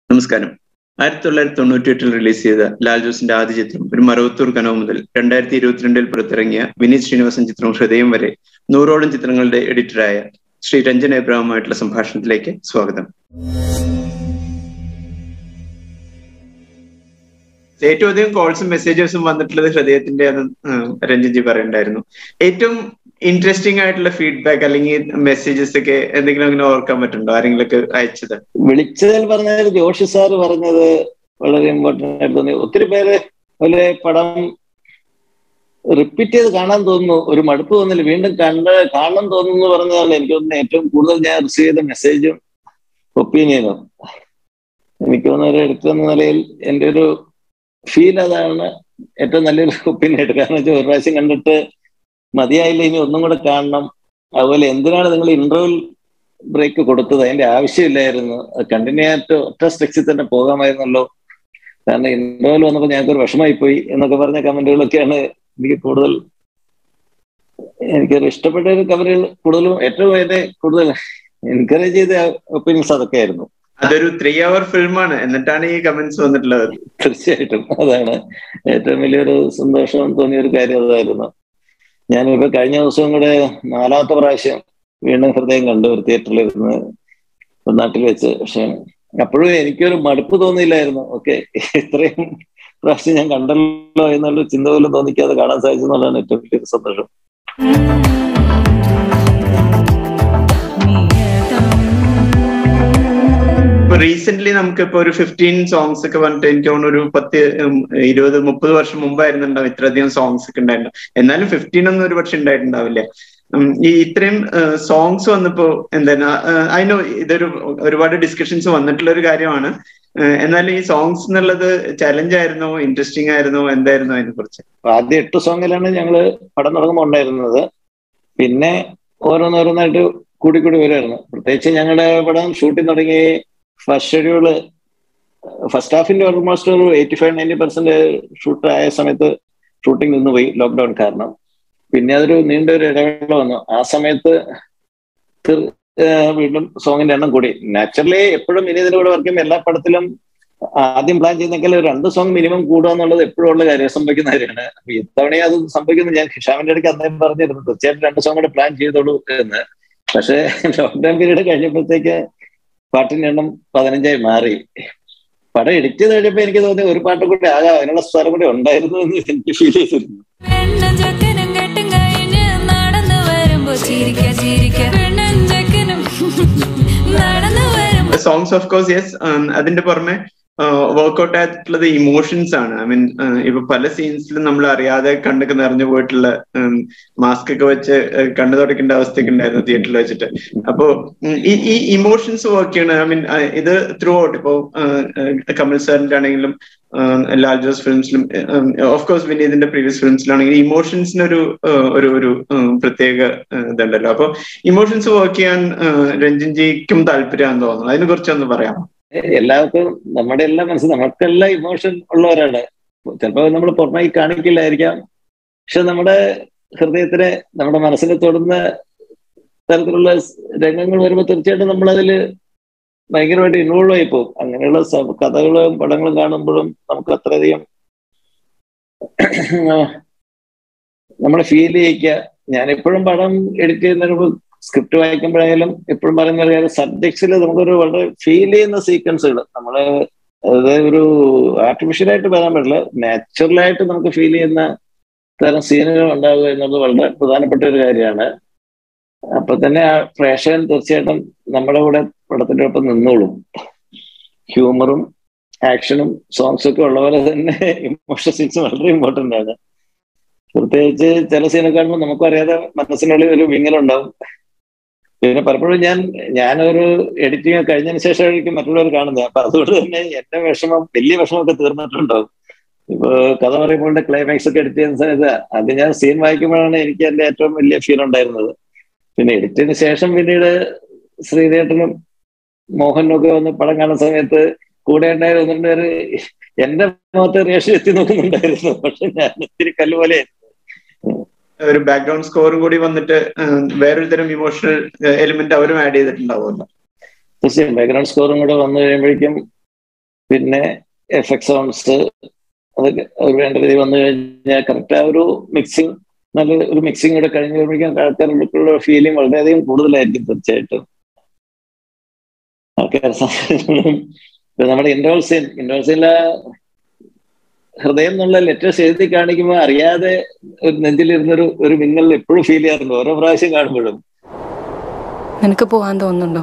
നമസ്കാരം ആയിരത്തി തൊള്ളായിരത്തി തൊണ്ണൂറ്റി എട്ടിൽ റിലീസ് ചെയ്ത ലാൽ ജോസിന്റെ ആദ്യ ചിത്രം ഒരു മറവത്തൂർ കനവ് മുതൽ രണ്ടായിരത്തി ഇരുപത്തിരണ്ടിൽ പുറത്തിറങ്ങിയ വിനീത് ശ്രീനിവാസൻ ചിത്രം ഹൃദയം വരെ നൂറോളം ചിത്രങ്ങളുടെ എഡിറ്ററായ ശ്രീ രഞ്ജൻ എബ്രഹാമുമായിട്ടുള്ള സംഭാഷണത്തിലേക്ക് സ്വാഗതം ഏറ്റവും അധികം കോൾസും മെസ്സേജസും വന്നിട്ടുള്ളത് ഹൃദയത്തിന്റെ അത് രഞ്ജൻജി പറയണ്ടായിരുന്നു ഏറ്റവും ഇൻട്രസ്റ്റിംഗ് ആയിട്ടുള്ള ഫീഡ്ബാക്ക് അല്ലെങ്കിൽ മെസ്സേജസ് ഒക്കെ എന്തെങ്കിലും അങ്ങനെ ഓർക്കാൻ പറ്റുണ്ടോ ആരെങ്കിലും ഒക്കെ അയച്ചത് വിളിച്ചതിൽ പറഞ്ഞത് ജോഷി സാർ പറഞ്ഞത് വളരെ ഇമ്പോർട്ടൻ്റ് ആയിട്ട് തോന്നി ഒത്തിരി പേര് അതുപോലെ പടം റിപ്പീറ്റ് ചെയ്ത് കാണാൻ തോന്നുന്നു ഒരു മടുപ്പ് തോന്നില്ല വീണ്ടും കണ്ട് കാണണം തോന്നുന്നു പറഞ്ഞതാണ് എനിക്ക് തോന്നുന്നത് ഏറ്റവും കൂടുതൽ ഞാൻ റിസീവ് ചെയ്ത മെസ്സേജും ഒപ്പീനിയനും എനിക്ക് തോന്നുന്ന ഒരു എടുക്കുന്ന നിലയിൽ എൻ്റെ ഒരു ഫീൽ അതാണ് ഏറ്റവും നല്ലൊരു ഒപ്പീനിയൻ ആയിട്ട് കാരണം വെച്ചാൽ ഒരു പ്രാവശ്യം കണ്ടിട്ട് മതിയായില്ല ഇനി ഒന്നും കൂടെ കാണണം അതുപോലെ എന്തിനാണ് നിങ്ങൾ ഇന്റർവെൽ ബ്രേക്ക് കൊടുത്തത് അതിന്റെ ആവശ്യമില്ലായിരുന്നു കണ്ടിന്യൂ ആയിട്ട് ഒറ്റ സ്ട്രെക്സിൽ തന്നെ പോകാമായിരുന്നല്ലോ കാരണം ഇന്റർവെൽ വന്നപ്പോൾ ഞങ്ങൾക്ക് ഒരു വിഷമായി പോയി എന്നൊക്കെ പറഞ്ഞ കമന്റുകളൊക്കെയാണ് എനിക്ക് കൂടുതൽ എനിക്കൊരു ഇഷ്ടപ്പെട്ട ഒരു കമന്റുകൾ കൂടുതലും ഏറ്റവും എന്നെ കൂടുതൽ എൻകറേജ് ചെയ്ത ഒപ്പീനിയൻസ് അതൊക്കെ ആയിരുന്നു അതൊരു ത്രീ അവർ ഫിലിമാണ് എന്നിട്ടാണ് ഈ കമന്റ്സ് വന്നിട്ടുള്ളത് തീർച്ചയായിട്ടും അതാണ് ഏറ്റവും വലിയൊരു സന്തോഷം തോന്നിയ ഒരു കാര്യം അതായിരുന്നു ഞാനിപ്പോ കഴിഞ്ഞ ദിവസവും കൂടെ നാലാമത്തെ പ്രാവശ്യം വീണ്ടും ഹൃദയം കണ്ടു ഒരു തിയേറ്ററിൽ ഇരുന്ന് നാട്ടിൽ വെച്ച് പക്ഷെ അപ്പോഴും എനിക്കൊരു മടുപ്പ് തോന്നിയില്ലായിരുന്നു ഓക്കെ ഇത്രയും പ്രാവശ്യം ഞാൻ കണ്ടല്ലോ എന്നുള്ള ചിന്ത പോലും തോന്നിക്കാതെ കാണാൻ സാധിച്ചു എന്നുള്ളതാണ് ഏറ്റവും വലിയൊരു സന്തോഷം ഇപ്പൊ റീസെന്റ് നമുക്ക് ഇപ്പൊ ഒരു ഫിഫ്റ്റീൻ സോങ്സ് ഒക്കെ പറഞ്ഞിട്ട് എനിക്ക് തോന്നുന്നു ഒരു പത്ത് ഇരുപത് മുപ്പത് വർഷം മുമ്പായിരുന്നുണ്ടാവും ഇത്രയധികം സോങ്സ് ഒക്കെ ഉണ്ടായിട്ടുണ്ടാവും എന്നാലും ഫിഫ്റ്റീൻ ഒന്നും ഒരു പക്ഷെ ഉണ്ടായിട്ടുണ്ടാവില്ല ഈ ഇത്രയും സോങ്സ് വന്നപ്പോ എന്താണ് അതിന് ഇതൊരു ഒരുപാട് ഡിസ്കഷൻസ് വന്നിട്ടുള്ള ഒരു കാര്യമാണ് എന്നാൽ ഈ സോങ്സ് എന്നുള്ളത് ചലഞ്ച് ആയിരുന്നോ ഇൻട്രസ്റ്റിംഗ് ആയിരുന്നോ എന്തായിരുന്നു അതിനെ കുറിച്ച് ആദ്യം എട്ട് സോങ്ങിലാണ് ഞങ്ങള് പടം തുടങ്ങുമ്പോൾ ഉണ്ടായിരുന്നത് പിന്നെ ഓരോന്നോരോന്നായിട്ട് കൂടി കൂടി വരുമായിരുന്നു പ്രത്യേകിച്ച് ഞങ്ങളുടെ പടം ഷൂട്ടിംഗ് തുടങ്ങി ഫസ്റ്റ് ഷെഡ്യൂള് ഫസ്റ്റ് ഹാഫിന്റെ ഓൾമോസ്റ്റ് ഒരു eighty five ninety percent shoot ആയ സമയത്ത് ഷൂട്ടിംഗ് നിന്ന് പോയി ലോക്ക്ഡൌൺ കാരണം പിന്നെ അതൊരു നീണ്ട ഒരു ഇടവേള വന്നു ആ സമയത്ത് വീണ്ടും സോങ്ങിന്റെ എണ്ണം കൂടി നാച്ചുറലി എപ്പോഴും വിനീതിന്റെ കൂടെ വർക്ക് ചെയ്യുമ്പോൾ എല്ലാ പടത്തിലും ആദ്യം പ്ലാൻ ചെയ്യുന്നെങ്കിൽ രണ്ട് സോങ് മിനിമം കൂടുക എന്നുള്ളത് എപ്പോഴും ഉള്ള കാര്യം സംഭവിക്കുന്ന കാര്യമാണ് അപ്പൊ ഇത്തവണ അത് സംഭവിക്കുന്നത് ഞാൻ ഹിഷാമിന്റെ ഇടയ്ക്ക് അദ്ദേഹം പറഞ്ഞിരുന്നു തീർച്ചയായിട്ടും രണ്ട് സോങ് കൂടെ പ്ലാൻ ചെയ്തോളൂ എന്ന് പക്ഷേ ലോക്ക്ഡൌൺ പീരീഡ് കഴിഞ്ഞപ്പോഴത്തേക്ക് പാട്ടിന്റെ എണ്ണം പതിനഞ്ചായി മാറി പടം എഡിറ്റ് ചെയ്ത് കഴിഞ്ഞപ്പോ എനിക്ക് തോന്നി ഒരു പാട്ട് കൂടി ആകാം അതിനുള്ള സ്ഥലം കൂടി ഉണ്ടായിരുന്നു എന്ന് എനിക്ക് ഫീൽ ചെയ്തിരുന്നു സോങ്സ് ഓഫ് കോഴ്സ് യെസ് അതിന്റെ പുറമെ വർക്ക്ഔട്ട് ആയിട്ടുള്ളത് ഇമോഷൻസ് ആണ് ഐ മീൻ ഇപ്പൊ പല സീൻസിലും നമ്മൾ അറിയാതെ കണ്ടൊക്കെ നിറഞ്ഞു പോയിട്ടുള്ള മാസ്ക് ഒക്കെ വെച്ച് കണ്ണു തുടക്കേണ്ട അവസ്ഥയൊക്കെ ഉണ്ടായിരുന്നു തിയേറ്ററിൽ വെച്ചിട്ട് അപ്പോ ഈ ഈ ഇമോഷൻസ് വർക്ക് ചെയ്യണം ഐ മീൻ ഇത് ത്രൂ ഔട്ട് ഇപ്പോ കമൽ സാറിന്റെ ആണെങ്കിലും ലാൽ ജോസ് ഫിലിംസിലും ഓഫ് കോഴ്സ് വിനീതിന്റെ പ്രീവിയസ് ഫിലിംസിലാണെങ്കിൽ ഇമോഷൻസിനൊരു ഒരു ഒരു പ്രത്യേക ഇതുണ്ടല്ലോ അപ്പൊ ഇമോഷൻസ് വർക്ക് ചെയ്യാൻ രഞ്ജൻജിക്കും താല്പര്യമാണെന്ന് തോന്നുന്നു അതിനെ കുറിച്ച് ഒന്ന് പറയാമോ എല്ലാവർക്കും നമ്മുടെ എല്ലാം മനസ്സിൽ നമുക്കെല്ലാം ഇമോഷൻ ഉള്ളവരാണ് ചിലപ്പോൾ നമ്മൾ പുറമേക്ക് കാണിക്കില്ലായിരിക്കാം പക്ഷെ നമ്മുടെ ഹൃദയത്തിനെ നമ്മുടെ മനസ്സിനെ തൊടുന്ന തരത്തിലുള്ള രംഗങ്ങൾ വരുമ്പോൾ തീർച്ചയായിട്ടും നമ്മളതിൽ ഭയങ്കരമായിട്ട് ഇൻവോൾവ് ആയി പോകും അങ്ങനെയുള്ള കഥകളും പടങ്ങളും കാണുമ്പോഴും നമുക്ക് അത്രയധികം നമ്മളെ ഫീൽ ചെയ്യിക്കുക ഞാനെപ്പോഴും പടം എഡിറ്റ് ചെയ്യുന്നതിന് സ്ക്രിപ്റ്റ് വായിക്കുമ്പോഴായാലും എപ്പോഴും പറയുന്ന കാര്യം സബ്ജക്ട്സിൽ നമുക്കൊരു വളരെ ഫീൽ ചെയ്യുന്ന സീക്വൻസുകൾ നമ്മള് അത് ഒരു ആർട്ടിഫിഷ്യലായിട്ട് പറയാൻ പറ്റില്ല നാച്ചുറലായിട്ട് നമുക്ക് ഫീൽ ചെയ്യുന്ന തരം സീനുകൾ ഉണ്ടാവുക എന്നുള്ളത് വളരെ പ്രധാനപ്പെട്ട ഒരു കാര്യമാണ് അപ്പൊ തന്നെ ആ പ്രേക്ഷകൻ തീർച്ചയായിട്ടും നമ്മുടെ കൂടെ പടത്തിന്റെ ഒപ്പം നിന്നോളും ഹ്യൂമറും ആക്ഷനും സോങ്സും ഒക്കെ ഉള്ള പോലെ തന്നെ ഇമോഷൻ സീൻസ് വളരെ ഇമ്പോർട്ടന്റ് ആണ് പ്രത്യേകിച്ച് ചില സീനൊക്കെ കാണുമ്പോൾ നമുക്കും അറിയാതെ മനസ്സിനുള്ളിൽ ഒരു വിങ്ങലുണ്ടാവും പിന്നെ പലപ്പോഴും ഞാൻ ഞാനൊരു എഡിറ്റിംഗ് കഴിഞ്ഞതിന് ശേഷമായിരിക്കും മറ്റുള്ളവർ കാണുന്നത് അപ്പൊ അതുകൊണ്ട് തന്നെ എന്റെ വിഷമം വലിയ വിഷമമൊക്കെ തീർന്നിട്ടുണ്ടാവും ഇപ്പൊ കഥ പറയുമ്പോൾ ക്ലൈമാക്സ് ഒക്കെ എഡിറ്റ് ചെയ്യുന്ന സമയത്ത് അത് ഞാൻ സീൻ വായിക്കുമ്പോഴാണ് എനിക്ക് എന്റെ ഏറ്റവും വലിയ ഫീൽ ഉണ്ടായിരുന്നത് പിന്നെ എഡിറ്റിന് ശേഷം പിന്നീട് ശ്രീധേട്ടനും മോഹനും ഒക്കെ വന്ന് പടം കാണുന്ന സമയത്ത് കൂടെ ഉണ്ടായ ഒന്ന് രണ്ട് പേര് എന്റെ മുഖത്ത് റിയാക്ഷൻ എത്തി നോക്കുന്നുണ്ടായിരുന്നു പക്ഷെ ഞാൻ ഇത്തിരി കല്ലുപോലെ ഒരു ബാക്ക്ഗ്രൗണ്ട് സ്കോറും കൂടി വന്നിട്ട് വേറൊരു തരം ഇമോഷണൽ എലിമെന്റ് അവരും ആഡ് ചെയ്തിട്ടുണ്ടാവുമല്ലോ തീർച്ചയായും ബാക്ക്ഗ്രൗണ്ട് സ്കോറും കൂടെ വന്നു കഴിയുമ്പോഴേക്കും പിന്നെ എഫക്ട് സൗണ്ട്സ് അതൊക്കെ ഒരു വേണ്ട രീതി വന്നു കഴിഞ്ഞാൽ കറക്റ്റ് ആ ഒരു മിക്സിങ് നല്ല ഒരു മിക്സിംഗ് കൂടെ കഴിഞ്ഞ് കഴിയുമ്പോഴേക്കും ആൾക്കാർക്കുള്ള ഫീലിംഗ് വളരെയധികം കൂടുതലായിരിക്കും തീർച്ചയായിട്ടും ആൾക്കാർ നമ്മുടെ ഇൻഡോൾ സീൻ ഇൻഡോൾ സീനിലെ ഹൃദയം എന്നുള്ള ലെറ്റേഴ്സ് എഴുതി കാണിക്കുമ്പോൾ അറിയാതെ ഒരു നെഞ്ചിലിരുന്നൊരു ഒരു മിന്നൽ എപ്പോഴും ഫീൽ ചെയ്യാറുണ്ട് ഓരോ പ്രാവശ്യം കാണുമ്പോഴും നിനക്ക് പോവാൻ തോന്നുന്നുണ്ടോ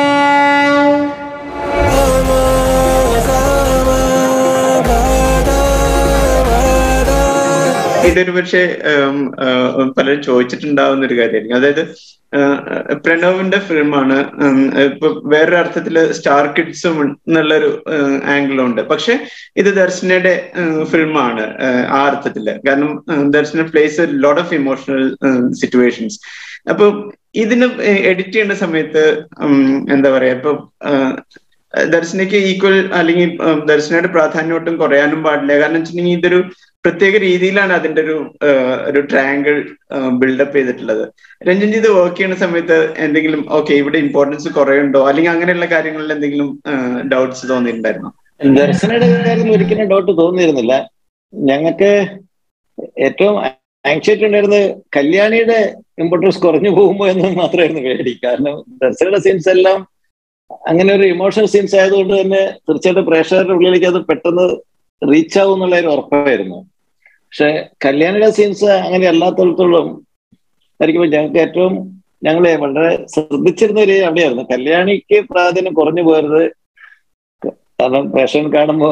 ഇതൊരു പക്ഷേ ഉം, ആ, പലരും ചോദിച്ചിട്ടുണ്ടാവുന്ന ഒരു കാര്യമായിരിക്കും അതായത് ആ, പ്രണവിന്റെ ഫിലിമാണ് ഇപ്പൊ വേറൊരു അർത്ഥത്തില് സ്റ്റാർ കിഡ്സും എന്നുള്ളൊരു ആംഗിളും ഉണ്ട് പക്ഷെ ഇത് ദർശനയുടെ ഫിലിമാണ് ആ അർത്ഥത്തില് കാരണം Darshana plays lot of emotional situations അപ്പൊ ഇതിന് എഡിറ്റ് ചെയ്യേണ്ട സമയത്ത് ഉം, എന്താ പറയാ ഇപ്പൊ ആ, ദർശനയ്ക്ക് ഈക്വൽ അല്ലെങ്കിൽ ഉം, ദർശനയുടെ പ്രാധാന്യം ഒട്ടും കുറയാനും പാടില്ല കാരണം വെച്ചിട്ടുണ്ടെങ്കിൽ ഇതൊരു പ്രത്യേക രീതിയിലാണ് അതിന്റെ ഒരു ആ, ഒരു ട്രയാങ്കിൾ ബിൽഡപ്പ് ചെയ്തിട്ടുള്ളത് രഞ്ജൻ ഇത് വർക്ക് ചെയ്യുന്ന സമയത്ത് എന്തെങ്കിലും ഓക്കെ ഇവിടെ ഇമ്പോർട്ടൻസ് കുറയുണ്ടോ അല്ലെങ്കിൽ അങ്ങനെയുള്ള കാര്യങ്ങളിൽ എന്തെങ്കിലും ഡൗട്ട്സ് തോന്നിയിട്ടുണ്ടായിരുന്നോ ദർശനയുടെ കാര്യത്തിൽ ഒരിക്കലും ഡൗട്ട് തോന്നിയിരുന്നില്ല ഞങ്ങൾക്ക് ഏറ്റവും ആങ്ഷൈറ്റി ഉണ്ടായിരുന്നത് കല്യാണിയുടെ ഇമ്പോർട്ടൻസ് കുറഞ്ഞു പോകുമോ എന്ന് മാത്രമായിരുന്നു പേടി കാരണം ദർശനയുടെ സീൻസ് എല്ലാം അങ്ങനെ ഒരു ഇമോഷണൽ സീൻസ് ആയതുകൊണ്ട് തന്നെ തീർച്ചയായിട്ടും പ്രേക്ഷകരുടെ ഉള്ളിലേക്ക് അത് പെട്ടെന്ന് റീച്ച് ആവും എന്നുള്ള ഒരു ഉറപ്പായിരുന്നു പക്ഷെ കല്യാണിയുടെ സീൻസ് അങ്ങനെ അല്ലാത്തടത്തോളം ആയിരിക്കുമ്പോൾ ഞങ്ങൾക്ക് ഏറ്റവും ഞങ്ങളെ വളരെ ശ്രദ്ധിച്ചിരുന്ന ഒരു അവിടെയായിരുന്നു കല്യാണിക്ക് പ്രാധാന്യം കുറഞ്ഞു പോയത് കാരണം പ്രേക്ഷകൻ കാണുമ്പോ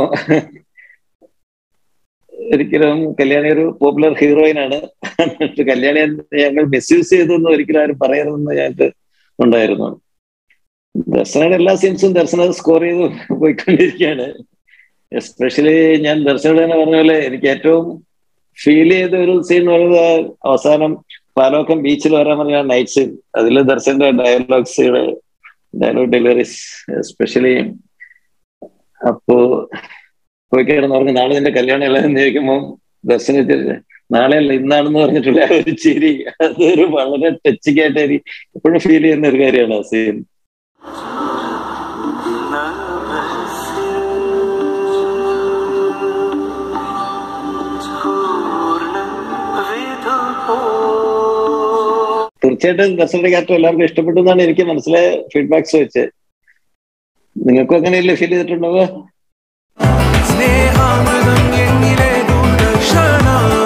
ഒരിക്കലും കല്യാണി ഒരു പോപ്പുലർ ഹീറോയിൻ ആണ് എന്നിട്ട് കല്യാണി ഞങ്ങൾ മിസ്യൂസ് ചെയ്തു എന്ന് ഒരിക്കലും ആരും പറയരുതെന്ന് ഞങ്ങൾക്ക് ഉണ്ടായിരുന്നു ദർശനയുടെ എല്ലാ സീൻസും ദർശന സ്കോർ ചെയ്ത് പോയിക്കൊണ്ടിരിക്കുകയാണ് എസ്പെഷ്യലി ഞാൻ ദർശനയുടെ തന്നെ പറഞ്ഞ പോലെ എനിക്ക് ഏറ്റവും ഫീൽ ചെയ്ത ഒരു സീൻ പറയുന്നത് അവസാനം പാലോക്കം ബീച്ചിൽ വരാൻ പറഞ്ഞ നൈറ്റ് സീൻ അതിൽ ദർശന്റെ ഡയലോഗ്സുകള് ഡയലോഗ് ഡെലിവറീസ് എസ്പെഷ്യലി അപ്പോ പോയി കിടന്ന് പറഞ്ഞു നാളെ നിന്റെ കല്യാണം അല്ല എന്ന് ചോദിക്കുമ്പോൾ ദർശന നാളെ അല്ല ഇന്നാണെന്ന് പറഞ്ഞിട്ടുള്ള ആ ഒരു ചിരി അതൊരു വളരെ ടച്ചിങ് ആയിട്ട് എനിക്ക് എപ്പോഴും ഫീൽ ചെയ്യുന്ന ഒരു കാര്യമാണ് ആ സീൻ തീർച്ചയായിട്ടും ദർശനയുടെ ക്യാരക്ടർ എല്ലാവർക്കും ഇഷ്ടപ്പെട്ടു എന്നാണ് എനിക്ക് മനസ്സിലായ ഫീഡ്ബാക്സ് വെച്ച് നിങ്ങൾക്കും അങ്ങനെയല്ലേ ഫീൽ ചെയ്തിട്ടുണ്ടാവുക സ്നേഹാമൃതം എന്നിലെ ദൂരക്ഷണ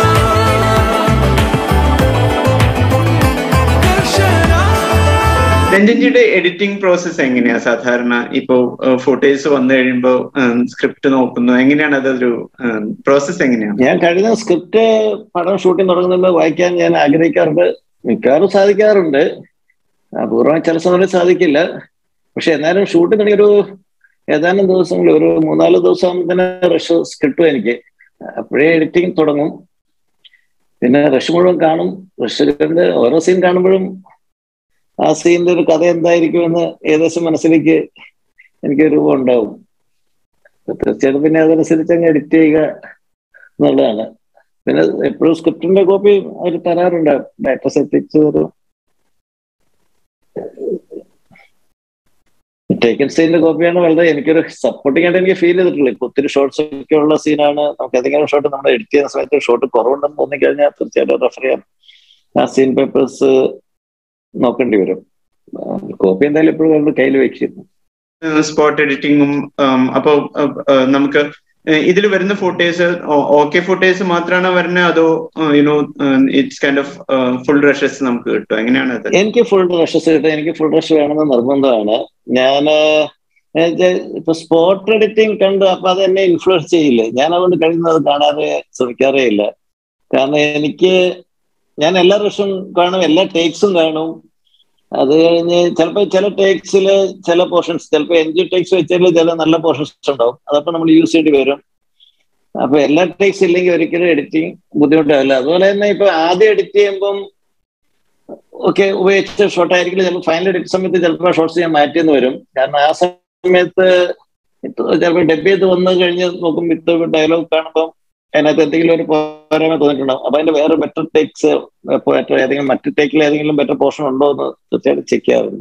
രഞ്ജൻജിയുടെ എഡിറ്റിംഗ് പ്രോസസ്സ് എങ്ങനെയാ സാധാരണ ഇപ്പോ ഫോട്ടോസ് വന്നു കഴിയുമ്പോ സ്ക്രിപ്റ്റ് നോക്കുന്നു എങ്ങനെയാണ് അതൊരു പ്രോസസ്സ് എങ്ങനെയാണ് ഞാൻ കഴിഞ്ഞ സ്ക്രിപ്റ്റ് പടം ഷൂട്ടിംഗ് തുടങ്ങുന്നതിന് വായിക്കാൻ ഞാൻ ആഗ്രഹിക്കാറുണ്ട് മിക്കവാറും സാധിക്കാറുണ്ട് അപൂർവം ചില സമയത്ത് സാധിക്കില്ല പക്ഷെ എന്നാലും ഷൂട്ടിംഗ് തുടങ്ങിയ ഒരു ഏതാനും ദിവസങ്ങൾ ഒരു മൂന്നാല് ദിവസം തന്നെ റഷ് കിട്ടും എനിക്ക് അപ്പോഴേ എഡിറ്റിംഗ് തുടങ്ങും പിന്നെ റഷ് മുഴുവൻ കാണും റഷ് കണ്ട് ഓരോ സീൻ കാണുമ്പോഴും ആ സീനിന്റെ ഒരു കഥ എന്തായിരിക്കുമെന്ന് ഏകദേശം മനസ്സിലേക്ക് എനിക്ക് രൂപം ഉണ്ടാവും തീർച്ചയായിട്ടും പിന്നെ അതനുസരിച്ച് അങ്ങ് എഡിറ്റ് ചെയ്യുക എന്നുള്ളതാണ് പിന്നെ എപ്പോഴും സ്ക്രിപ്റ്റിന്റെ കോപ്പി അവർ തരാറുണ്ട് ഡയറക്ടർ എത്തിച്ചു തരും ടേക്കൻ സീനിന്റെ കോപ്പിയാണ് വളരെ എനിക്കൊരു സപ്പോർട്ടിംഗ് ആയിട്ട് എനിക്ക് ഫീൽ ചെയ്തിട്ടുള്ളത് ഇപ്പൊ ഒത്തിരി ഷോർട്സ് ഒക്കെ ഉള്ള സീനാണ് നമുക്ക് ഏതെങ്കിലും ഷോട്ട് നമ്മൾ എഡിറ്റ് ചെയ്യുന്ന സമയത്ത് ഷോട്ട് കുറവുണ്ടെന്ന് തോന്നിക്കഴിഞ്ഞാൽ തീർച്ചയായിട്ടും റെഫർ ചെയ്യാം ആ സീൻ പേപ്പേഴ്സ് നോക്കേണ്ടി വരും കോപ്പി എന്തായാലും എപ്പോഴും കയ്യിൽ വെച്ചിരുന്നു സ്പോട്ട് എഡിറ്റിങ്ങും അപ്പോ നമുക്ക് ഇതിൽ വരുന്ന ഫോട്ടോസ് ഓക്കെ ഫോട്ടോസ് മാത്രമാണോ വരുന്നത് അതോ you know it's kind of full rushes നമുക്ക് കിട്ടും എങ്ങനെയാണ് അത് എനിക്ക് ഫുൾ റഷസ് കിട്ടും എനിക്ക് ഫുൾ റഷ് വേണമെന്ന് നിർബന്ധമാണ് ഞാൻ ഇപ്പൊ സ്പോട്ട് എഡിറ്റിംഗ് കണ്ട് അപ്പൊ അത് എന്നെ ഇൻഫ്ലുവൻസ് ചെയ്യില്ലേ ഞാൻ അതുകൊണ്ട് കഴിയുന്നത് കാണാതെ ശ്രമിക്കാറേ ഇല്ല കാരണം എനിക്ക് ഞാൻ എല്ലാ റഷും കാണും എല്ലാ ടേക്സും കാണും അത് കഴിഞ്ഞ് ചിലപ്പോൾ ചില ടേക്സിൽ ചില പോർഷൻസ് ചിലപ്പോൾ എൻ ജി ടേക്സ് വെച്ചാൽ ചില നല്ല പോർഷൻസ് ഉണ്ടാവും അതപ്പോൾ നമ്മൾ യൂസ് ചെയ്യേണ്ടി വരും അപ്പൊ എല്ലാ ടേക്സ് ഇല്ലെങ്കിൽ ഒരിക്കലും എഡിറ്റിംഗ് ബുദ്ധിമുട്ടാവില്ല അതുപോലെ തന്നെ ഇപ്പൊ ആദ്യം എഡിറ്റ് ചെയ്യുമ്പം ഓക്കെ ഉപയോഗിച്ച ഷോട്ട് ആയിരിക്കില്ല ചിലപ്പോൾ ഫൈനൽ എഡിറ്റ് സമയത്ത് ചിലപ്പോൾ ഷോർട്സ് ഞാൻ മാറ്റിയെന്ന് വരും കാരണം ആ സമയത്ത് ചിലപ്പോൾ ഡബ് ചെയ്ത് വന്നു കഴിഞ്ഞ് നോക്കും വിത്ത് ഡയലോഗ് കാണുമ്പോൾ അതിനകത്ത് എന്തെങ്കിലും ഒരു പോരായ്മ തോന്നിയിട്ടുണ്ടാവും അപ്പൊ അതിന്റെ വേറെ ബെറ്റർ ടേക്സ് ഏതെങ്കിലും മറ്റു ടേക്കിൽ ഏതെങ്കിലും ബെറ്റർ പോർഷൻ ഉണ്ടോ എന്ന് തീർച്ചയായിട്ടും ചെക്ക് ചെയ്യാറുണ്ട്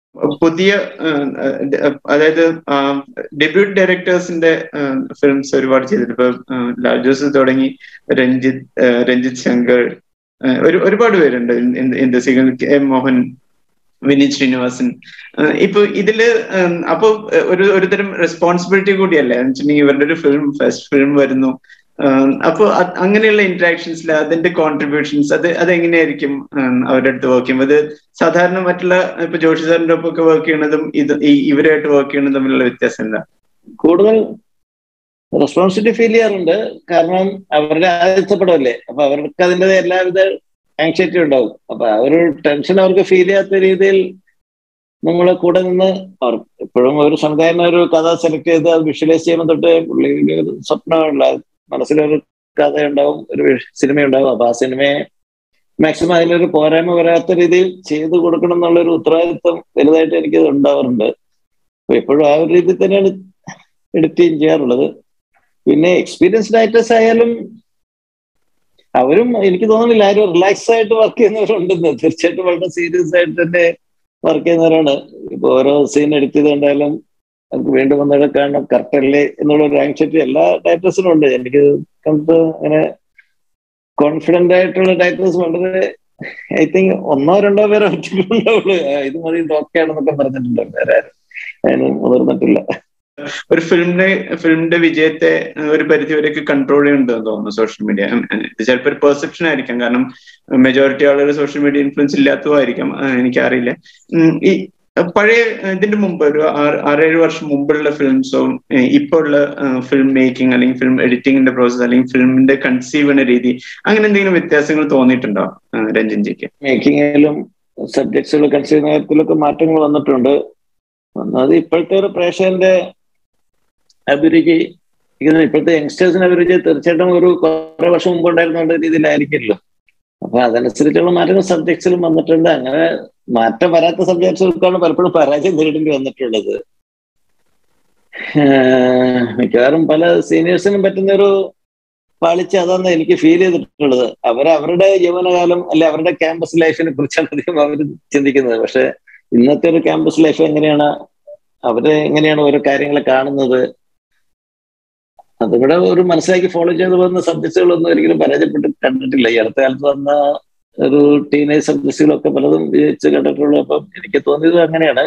പുതിയ ഉം, അഹ് അതായത് ഡെബ്യൂട്ട് ഡയറക്ടേഴ്സിന്റെ ഫിലിംസ് ഒരുപാട് ചെയ്തിട്ടുണ്ട് ഇപ്പൊ ഉം, ലാൽ ജോസ് തുടങ്ങി രഞ്ജിത്ത് ഉം, രഞ്ജിത്ത് ശങ്കർ ഉം, ഒരു ഒരുപാട് പേരുണ്ട് in the single K M Mohan Vineeth Sreenivasan ഉം, ഇപ്പൊ ഇതില് ഉം, അപ്പൊ ഒരു ഒരുതരം റെസ്പോൺസിബിലിറ്റി കൂടിയല്ലേ എന്ന് വെച്ചിട്ടുണ്ടെങ്കിൽ ഇവരുടെ ഒരു ഫിലിം ഫസ്റ്റ് ഫിലിം വരുന്നു ഉം, അപ്പൊ അത് അങ്ങനെയുള്ള ഇന്ററാക്ഷൻസിൽ അതിന്റെ കോൺട്രിബ്യൂഷൻസ് അത് അതെങ്ങനെയായിരിക്കും ഉം, അവരുടെ അടുത്ത് വർക്ക് ചെയ്യുമ്പോൾ അത് സാധാരണ മറ്റുള്ള ഇപ്പൊ ജോഷി സാറിന്റെ ഒപ്പം ഒക്കെ വർക്ക് ചെയ്യണതും ഇത് ഈ ഇവരായിട്ട് വർക്ക് ചെയ്യണതും തമ്മിലുള്ള വ്യത്യാസം എന്താ കൂടുതൽ റെസ്പോൺസിബിലിറ്റി ഫീൽ ചെയ്യാറുണ്ട് കാരണം അവരുടെ ആദ്യത്തെ പടമല്ലേ അപ്പൊ അവർക്ക് അതിൻ്റെ എല്ലാവിധ ആങ്സൈറ്റി ഉണ്ടാവും അപ്പൊ ആ ഒരു ടെൻഷൻ അവർക്ക് ഫീൽ ചെയ്യാത്ത രീതിയിൽ നമ്മൾ കൂടെ നിന്ന് അവർ എപ്പോഴും ഒരു സംവിധായകൻ ഒരു കഥ സെലക്ട് ചെയ്ത് അത് വിഷ്വലൈസ് ചെയ്യുമ്പോൾ തൊട്ട് പുള്ളിയുടെ ഒരു സ്വപ്നമുള്ള മനസ്സിലൊരു കഥ ഉണ്ടാവും ഒരു സിനിമ ഉണ്ടാവും അപ്പൊ ആ സിനിമയെ മാക്സിമം അതിലൊരു പോരായ്മ വരാത്ത രീതിയിൽ ചെയ്തു കൊടുക്കണം എന്നുള്ള ഒരു ഉത്തരവാദിത്വം വലുതായിട്ട് എനിക്ക് ഉണ്ടാവാറുണ്ട് അപ്പൊ എപ്പോഴും ആ ഒരു രീതിയിൽ തന്നെയാണ് എഡിറ്റിങ് ചെയ്യാറുള്ളത് പിന്നെ എക്സ്പീരിയൻസ്ഡ് ആക്ടേഴ്സ് ആയാലും അവരും എനിക്ക് തോന്നുന്നില്ല ആരും റിലാക്സ് ആയിട്ട് വർക്ക് ചെയ്യുന്നവരുണ്ടെന്ന് തീർച്ചയായിട്ടും വളരെ സീരിയസ് ആയിട്ട് തന്നെ വർക്ക് ചെയ്യുന്നവരാണ് ഇപ്പൊ ഓരോ സീൻ എഡിറ്റ് ചെയ്ത് കണ്ടാലും നമുക്ക് വീണ്ടും വന്നിട്ട് കാണണം കറക്റ്റ് അല്ലേ എന്നുള്ള ഒരു ആങ്സൈറ്റി എല്ലാ ഡയറക്ടേഴ്സിനും ഉണ്ട് എനിക്ക് കണ്ടിട്ട് അങ്ങനെ കോൺഫിഡന്റ് ആയിട്ടുള്ള ഡയറക്ടേഴ്സ് വളരെ ഐ തിങ്ക് ഒന്നോ രണ്ടോ പേരെ ഒറ്റയ്ക്കുണ്ടാവുള്ളൂ ആ, ഇത് മതി ഓക്കെ ആണെന്നൊക്കെ പറഞ്ഞിട്ടുണ്ട് വേറെ ആരും അതിന് മുതിർന്നിട്ടില്ല ഒരു ഫിലിമിന്റെ ഫിലിമിന്റെ വിജയത്തെ ഏഹ്, ഒരു പരിധി വരെയൊക്കെ കൺട്രോൾ ചെയ്യുന്നുണ്ടെന്ന് തോന്നുന്നു സോഷ്യൽ മീഡിയ ഇത് ചിലപ്പോൾ ഒരു പെർസെപ്ഷൻ ആയിരിക്കാം കാരണം മെജോറിറ്റി ആളുകൾ സോഷ്യൽ മീഡിയ ഇൻഫ്ലുവൻസ് ഇല്ലാത്തതുമായിരിക്കാം ഏഹ്, എനിക്കറിയില്ല ഉം, ഈ പഴയ ഏഹ്, ഇതിന്റെ മുമ്പ് ഒരു ആറ് ആറേഴ് വർഷം മുമ്പുള്ള ഫിലിംസും ഇപ്പോൾ ഉള്ള ഫിലിം മേക്കിംഗ് അല്ലെങ്കിൽ ഫിലിം എഡിറ്റിംഗിന്റെ പ്രോസസ് അല്ലെങ്കിൽ ഫിലിമിന്റെ കൺസീവ് ചെയ്യുന്ന രീതി അങ്ങനെ എന്തെങ്കിലും വ്യത്യാസങ്ങൾ തോന്നിയിട്ടുണ്ടോ ഏഹ്, രഞ്ജൻ ജിക്ക് മേക്കിങ്ങിലും സബ്ജക്ട്സുകൾ കൺസിഡർ ചെയ്യുന്ന കാര്യത്തിലൊക്കെ മാറ്റങ്ങൾ വന്നിട്ടുണ്ട് അത് ഇപ്പോഴത്തെ ഒരു പ്രേക്ഷകന്റെ അഭിരുചി എനിക്ക് ഇപ്പോഴത്തെ യങ്സ്റ്റേഴ്സിന്റെ അഭിരുചി തീർച്ചയായിട്ടും ഒരു കുറെ വർഷം മുമ്പ് ഉണ്ടായിരുന്ന രീതിയിലായിരിക്കില്ലല്ലോ അപ്പൊ അതനുസരിച്ചുള്ള മാറ്റങ്ങൾ സബ്ജക്ട്സിലും വന്നിട്ടുണ്ട് അങ്ങനെ മാറ്റം വരാത്ത സബ്ജക്ട്സുകൾക്കാണ് പലപ്പോഴും പരാജയം നേരിടേണ്ടി വന്നിട്ടുള്ളത് ഏഹ് മിക്കവാറും പല സീനിയേഴ്സിനും പറ്റുന്ന ഒരു പാളിച്ച അതാണ് എനിക്ക് ഫീൽ ചെയ്തിട്ടുള്ളത് അവർ അവരുടെ യൗവനകാലം അല്ലെ അവരുടെ ക്യാമ്പസ് ലൈഫിനെ കുറിച്ചാണ് അധികം അവർ ചിന്തിക്കുന്നത് പക്ഷെ ഇന്നത്തെ ഒരു ക്യാമ്പസ് ലൈഫ് എങ്ങനെയാണ് അവര് എങ്ങനെയാണ് ഓരോ കാര്യങ്ങളെ കാണുന്നത് അതിവിടെ ഒരു മനസ്സിലാക്കി ഫോളോ ചെയ്ത് പോകുന്ന സബ്ജക്ട്സുകളൊന്നും ഒരിക്കലും പരാജയപ്പെട്ട് കണ്ടിട്ടില്ല ഈ അടുത്ത കാലത്ത് വന്ന ഒരു ടീനേജ് സബ്ജക്ട്സുകളൊക്കെ പലതും വിജയിച്ച് കണ്ടിട്ടുള്ളൂ അപ്പം എനിക്ക് തോന്നിയത് അങ്ങനെയാണ്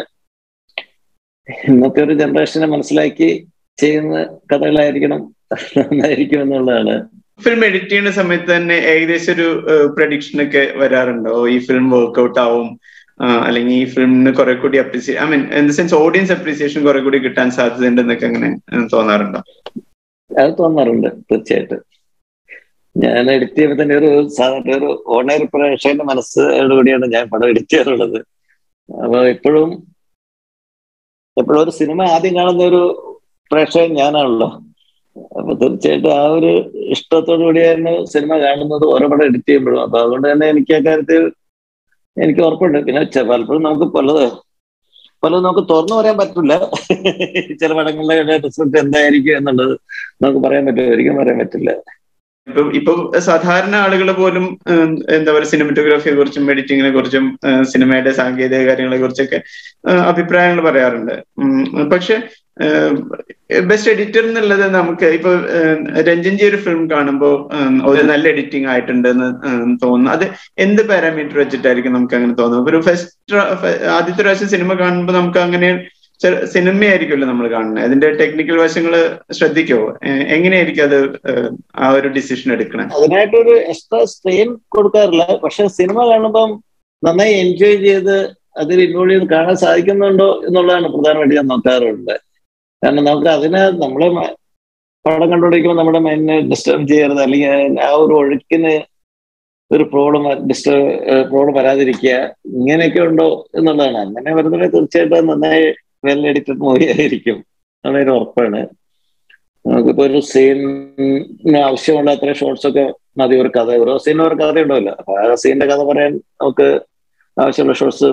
ഇന്നത്തെ ഒരു ജനറേഷനെ മനസ്സിലാക്കി ചെയ്യുന്ന കഥകളായിരിക്കണം നന്നായിരിക്കും എന്നുള്ളതാണ് ഫിലിം എഡിറ്റ് ചെയ്യുന്ന സമയത്ത് തന്നെ ഏകദേശം ഒരു പ്രഡിക്ഷൻ ഒക്കെ വരാറുണ്ടോ ഈ ഫിലിം വർക്ക്ഔട്ട് ആവും ആ, അല്ലെങ്കിൽ ഈ ഫിലിമിന് കുറെ കൂടി appreciation I mean in the sense audience appreciation കുറെ കൂടി കിട്ടാൻ സാധ്യതയുണ്ടെന്നൊക്കെ അങ്ങനെ ഉം, തോന്നാറുണ്ടോ അത് തോന്നാറുണ്ട് തീർച്ചയായിട്ടും ഞാൻ എഡിറ്റ് ചെയ്യുമ്പോൾ തന്നെ ഒരു സാധാരണ ഒരു ഓണർ പ്രേക്ഷകന്റെ മനസ്സോടുകൂടിയാണ് ഞാൻ പടം എഡിറ്റ് ചെയ്യാറുള്ളത് അപ്പൊ എപ്പോഴും എപ്പോഴും ഒരു സിനിമ ആദ്യം കാണുന്ന ഒരു പ്രേക്ഷകൻ ഞാനാണല്ലോ അപ്പൊ തീർച്ചയായിട്ടും ആ ഒരു ഇഷ്ടത്തോടു കൂടിയാണ് സിനിമ കാണുന്നത് ഓരോ പടം എഡിറ്റ് ചെയ്യുമ്പോഴും അപ്പൊ അതുകൊണ്ട് തന്നെ എനിക്ക് ആ കാര്യത്തിൽ എനിക്ക് ഉറപ്പുണ്ട് പിന്നെ ചെ- പലപ്പോഴും നമുക്ക് പലത് പലതും നമുക്ക് തുറന്നു പറയാൻ പറ്റില്ല ചില പടങ്ങളുടെ റിസൾട്ട് എന്തായിരിക്കും എന്നുള്ളത് നമുക്ക് പറയാൻ പറ്റുമോ ഒരിക്കലും പറയാൻ പറ്റില്ല ഇപ്പൊ ഇപ്പൊ സാധാരണ ആളുകൾ പോലും ഉം, എന്താ പറയുക സിനിമറ്റോഗ്രാഫിയെ കുറിച്ചും എഡിറ്റിങ്ങിനെ കുറിച്ചും ഉം, സിനിമയുടെ സാങ്കേതിക കാര്യങ്ങളെ കുറിച്ചൊക്കെ ഉം, അഭിപ്രായങ്ങൾ പറയാറുണ്ട് ഉം, പക്ഷെ ബെസ്റ്റ് എഡിറ്റർ എന്നുള്ളത് നമുക്ക് ഇപ്പൊ ഉം, രഞ്ജൻജി ഒരു ഫിലിം കാണുമ്പോൾ ഉം, ഒരു നല്ല എഡിറ്റിംഗ് ആയിട്ടുണ്ട് എന്ന് ഉം, തോന്നുന്നു അത് എന്ത് പാരാമീറ്റർ വെച്ചിട്ടായിരിക്കും നമുക്ക് അങ്ങനെ തോന്നുന്നത് ഒരു ഫസ്റ്റ് ആദ്യത്തെ പ്രാവശ്യം സിനിമ കാണുമ്പോൾ നമുക്ക് അങ്ങനെ ചെ- സിനിമയായിരിക്കുമല്ലോ നമ്മൾ കാണുന്നത് അതിന്റെ ടെക്നിക്കൽ വശങ്ങൾ ശ്രദ്ധിക്കോ എ- എങ്ങനെയായിരിക്കും അത് ഏഹ്, ആ ഒരു ഡിസിഷൻ എടുക്കണേ അതിനായിട്ടൊരു എക്സ്ട്രാ സ്ട്രെയിൻ കൊടുക്കാറില്ല പക്ഷെ സിനിമ കാണുമ്പം നന്നായി എൻജോയ് ചെയ്ത് അതിൽ ഇൻവോൾവ് ചെയ്ത് കാണാൻ സാധിക്കുന്നുണ്ടോ എന്നുള്ളതാണ് പ്രധാനമായിട്ട് ഞാൻ നോക്കാറുള്ളത് കാരണം നമുക്ക് അതിനെ നമ്മളെ മ- പടം കണ്ടുകൊണ്ടിരിക്കുമ്പോൾ നമ്മുടെ മൈൻഡിനെ ഡിസ്റ്റർബ് ചെയ്യരുത് അല്ലെങ്കിൽ ആ ഒരു ഒഴുക്കിന് ഒരു പ്രോബ്ലം ഡിസ്റ്റർബ് പ്രോബ്ലം വരാതിരിക്കുക ഇങ്ങനെയൊക്കെ ഉണ്ടോ എന്നുള്ളതാണ് അങ്ങനെ വരുന്നത് തീർച്ചയായിട്ടും അത് നന്നായി വെൽ എഡിറ്റഡ് മൂവി ആയിരിക്കും വളരെ ഉറപ്പാണ് നമുക്കിപ്പോ ഒരു സീനിന് ആവശ്യമുള്ള അത്ര ഷോർട്സ് ഒക്കെ മതി ഒരു കഥ ഓരോ സീനിന് ഒരു കഥ ഉണ്ടാവില്ല അപ്പൊ ആ സീനിന്റെ കഥ പറയാൻ നമുക്ക് ആവശ്യമുള്ള ഷോർട്സ്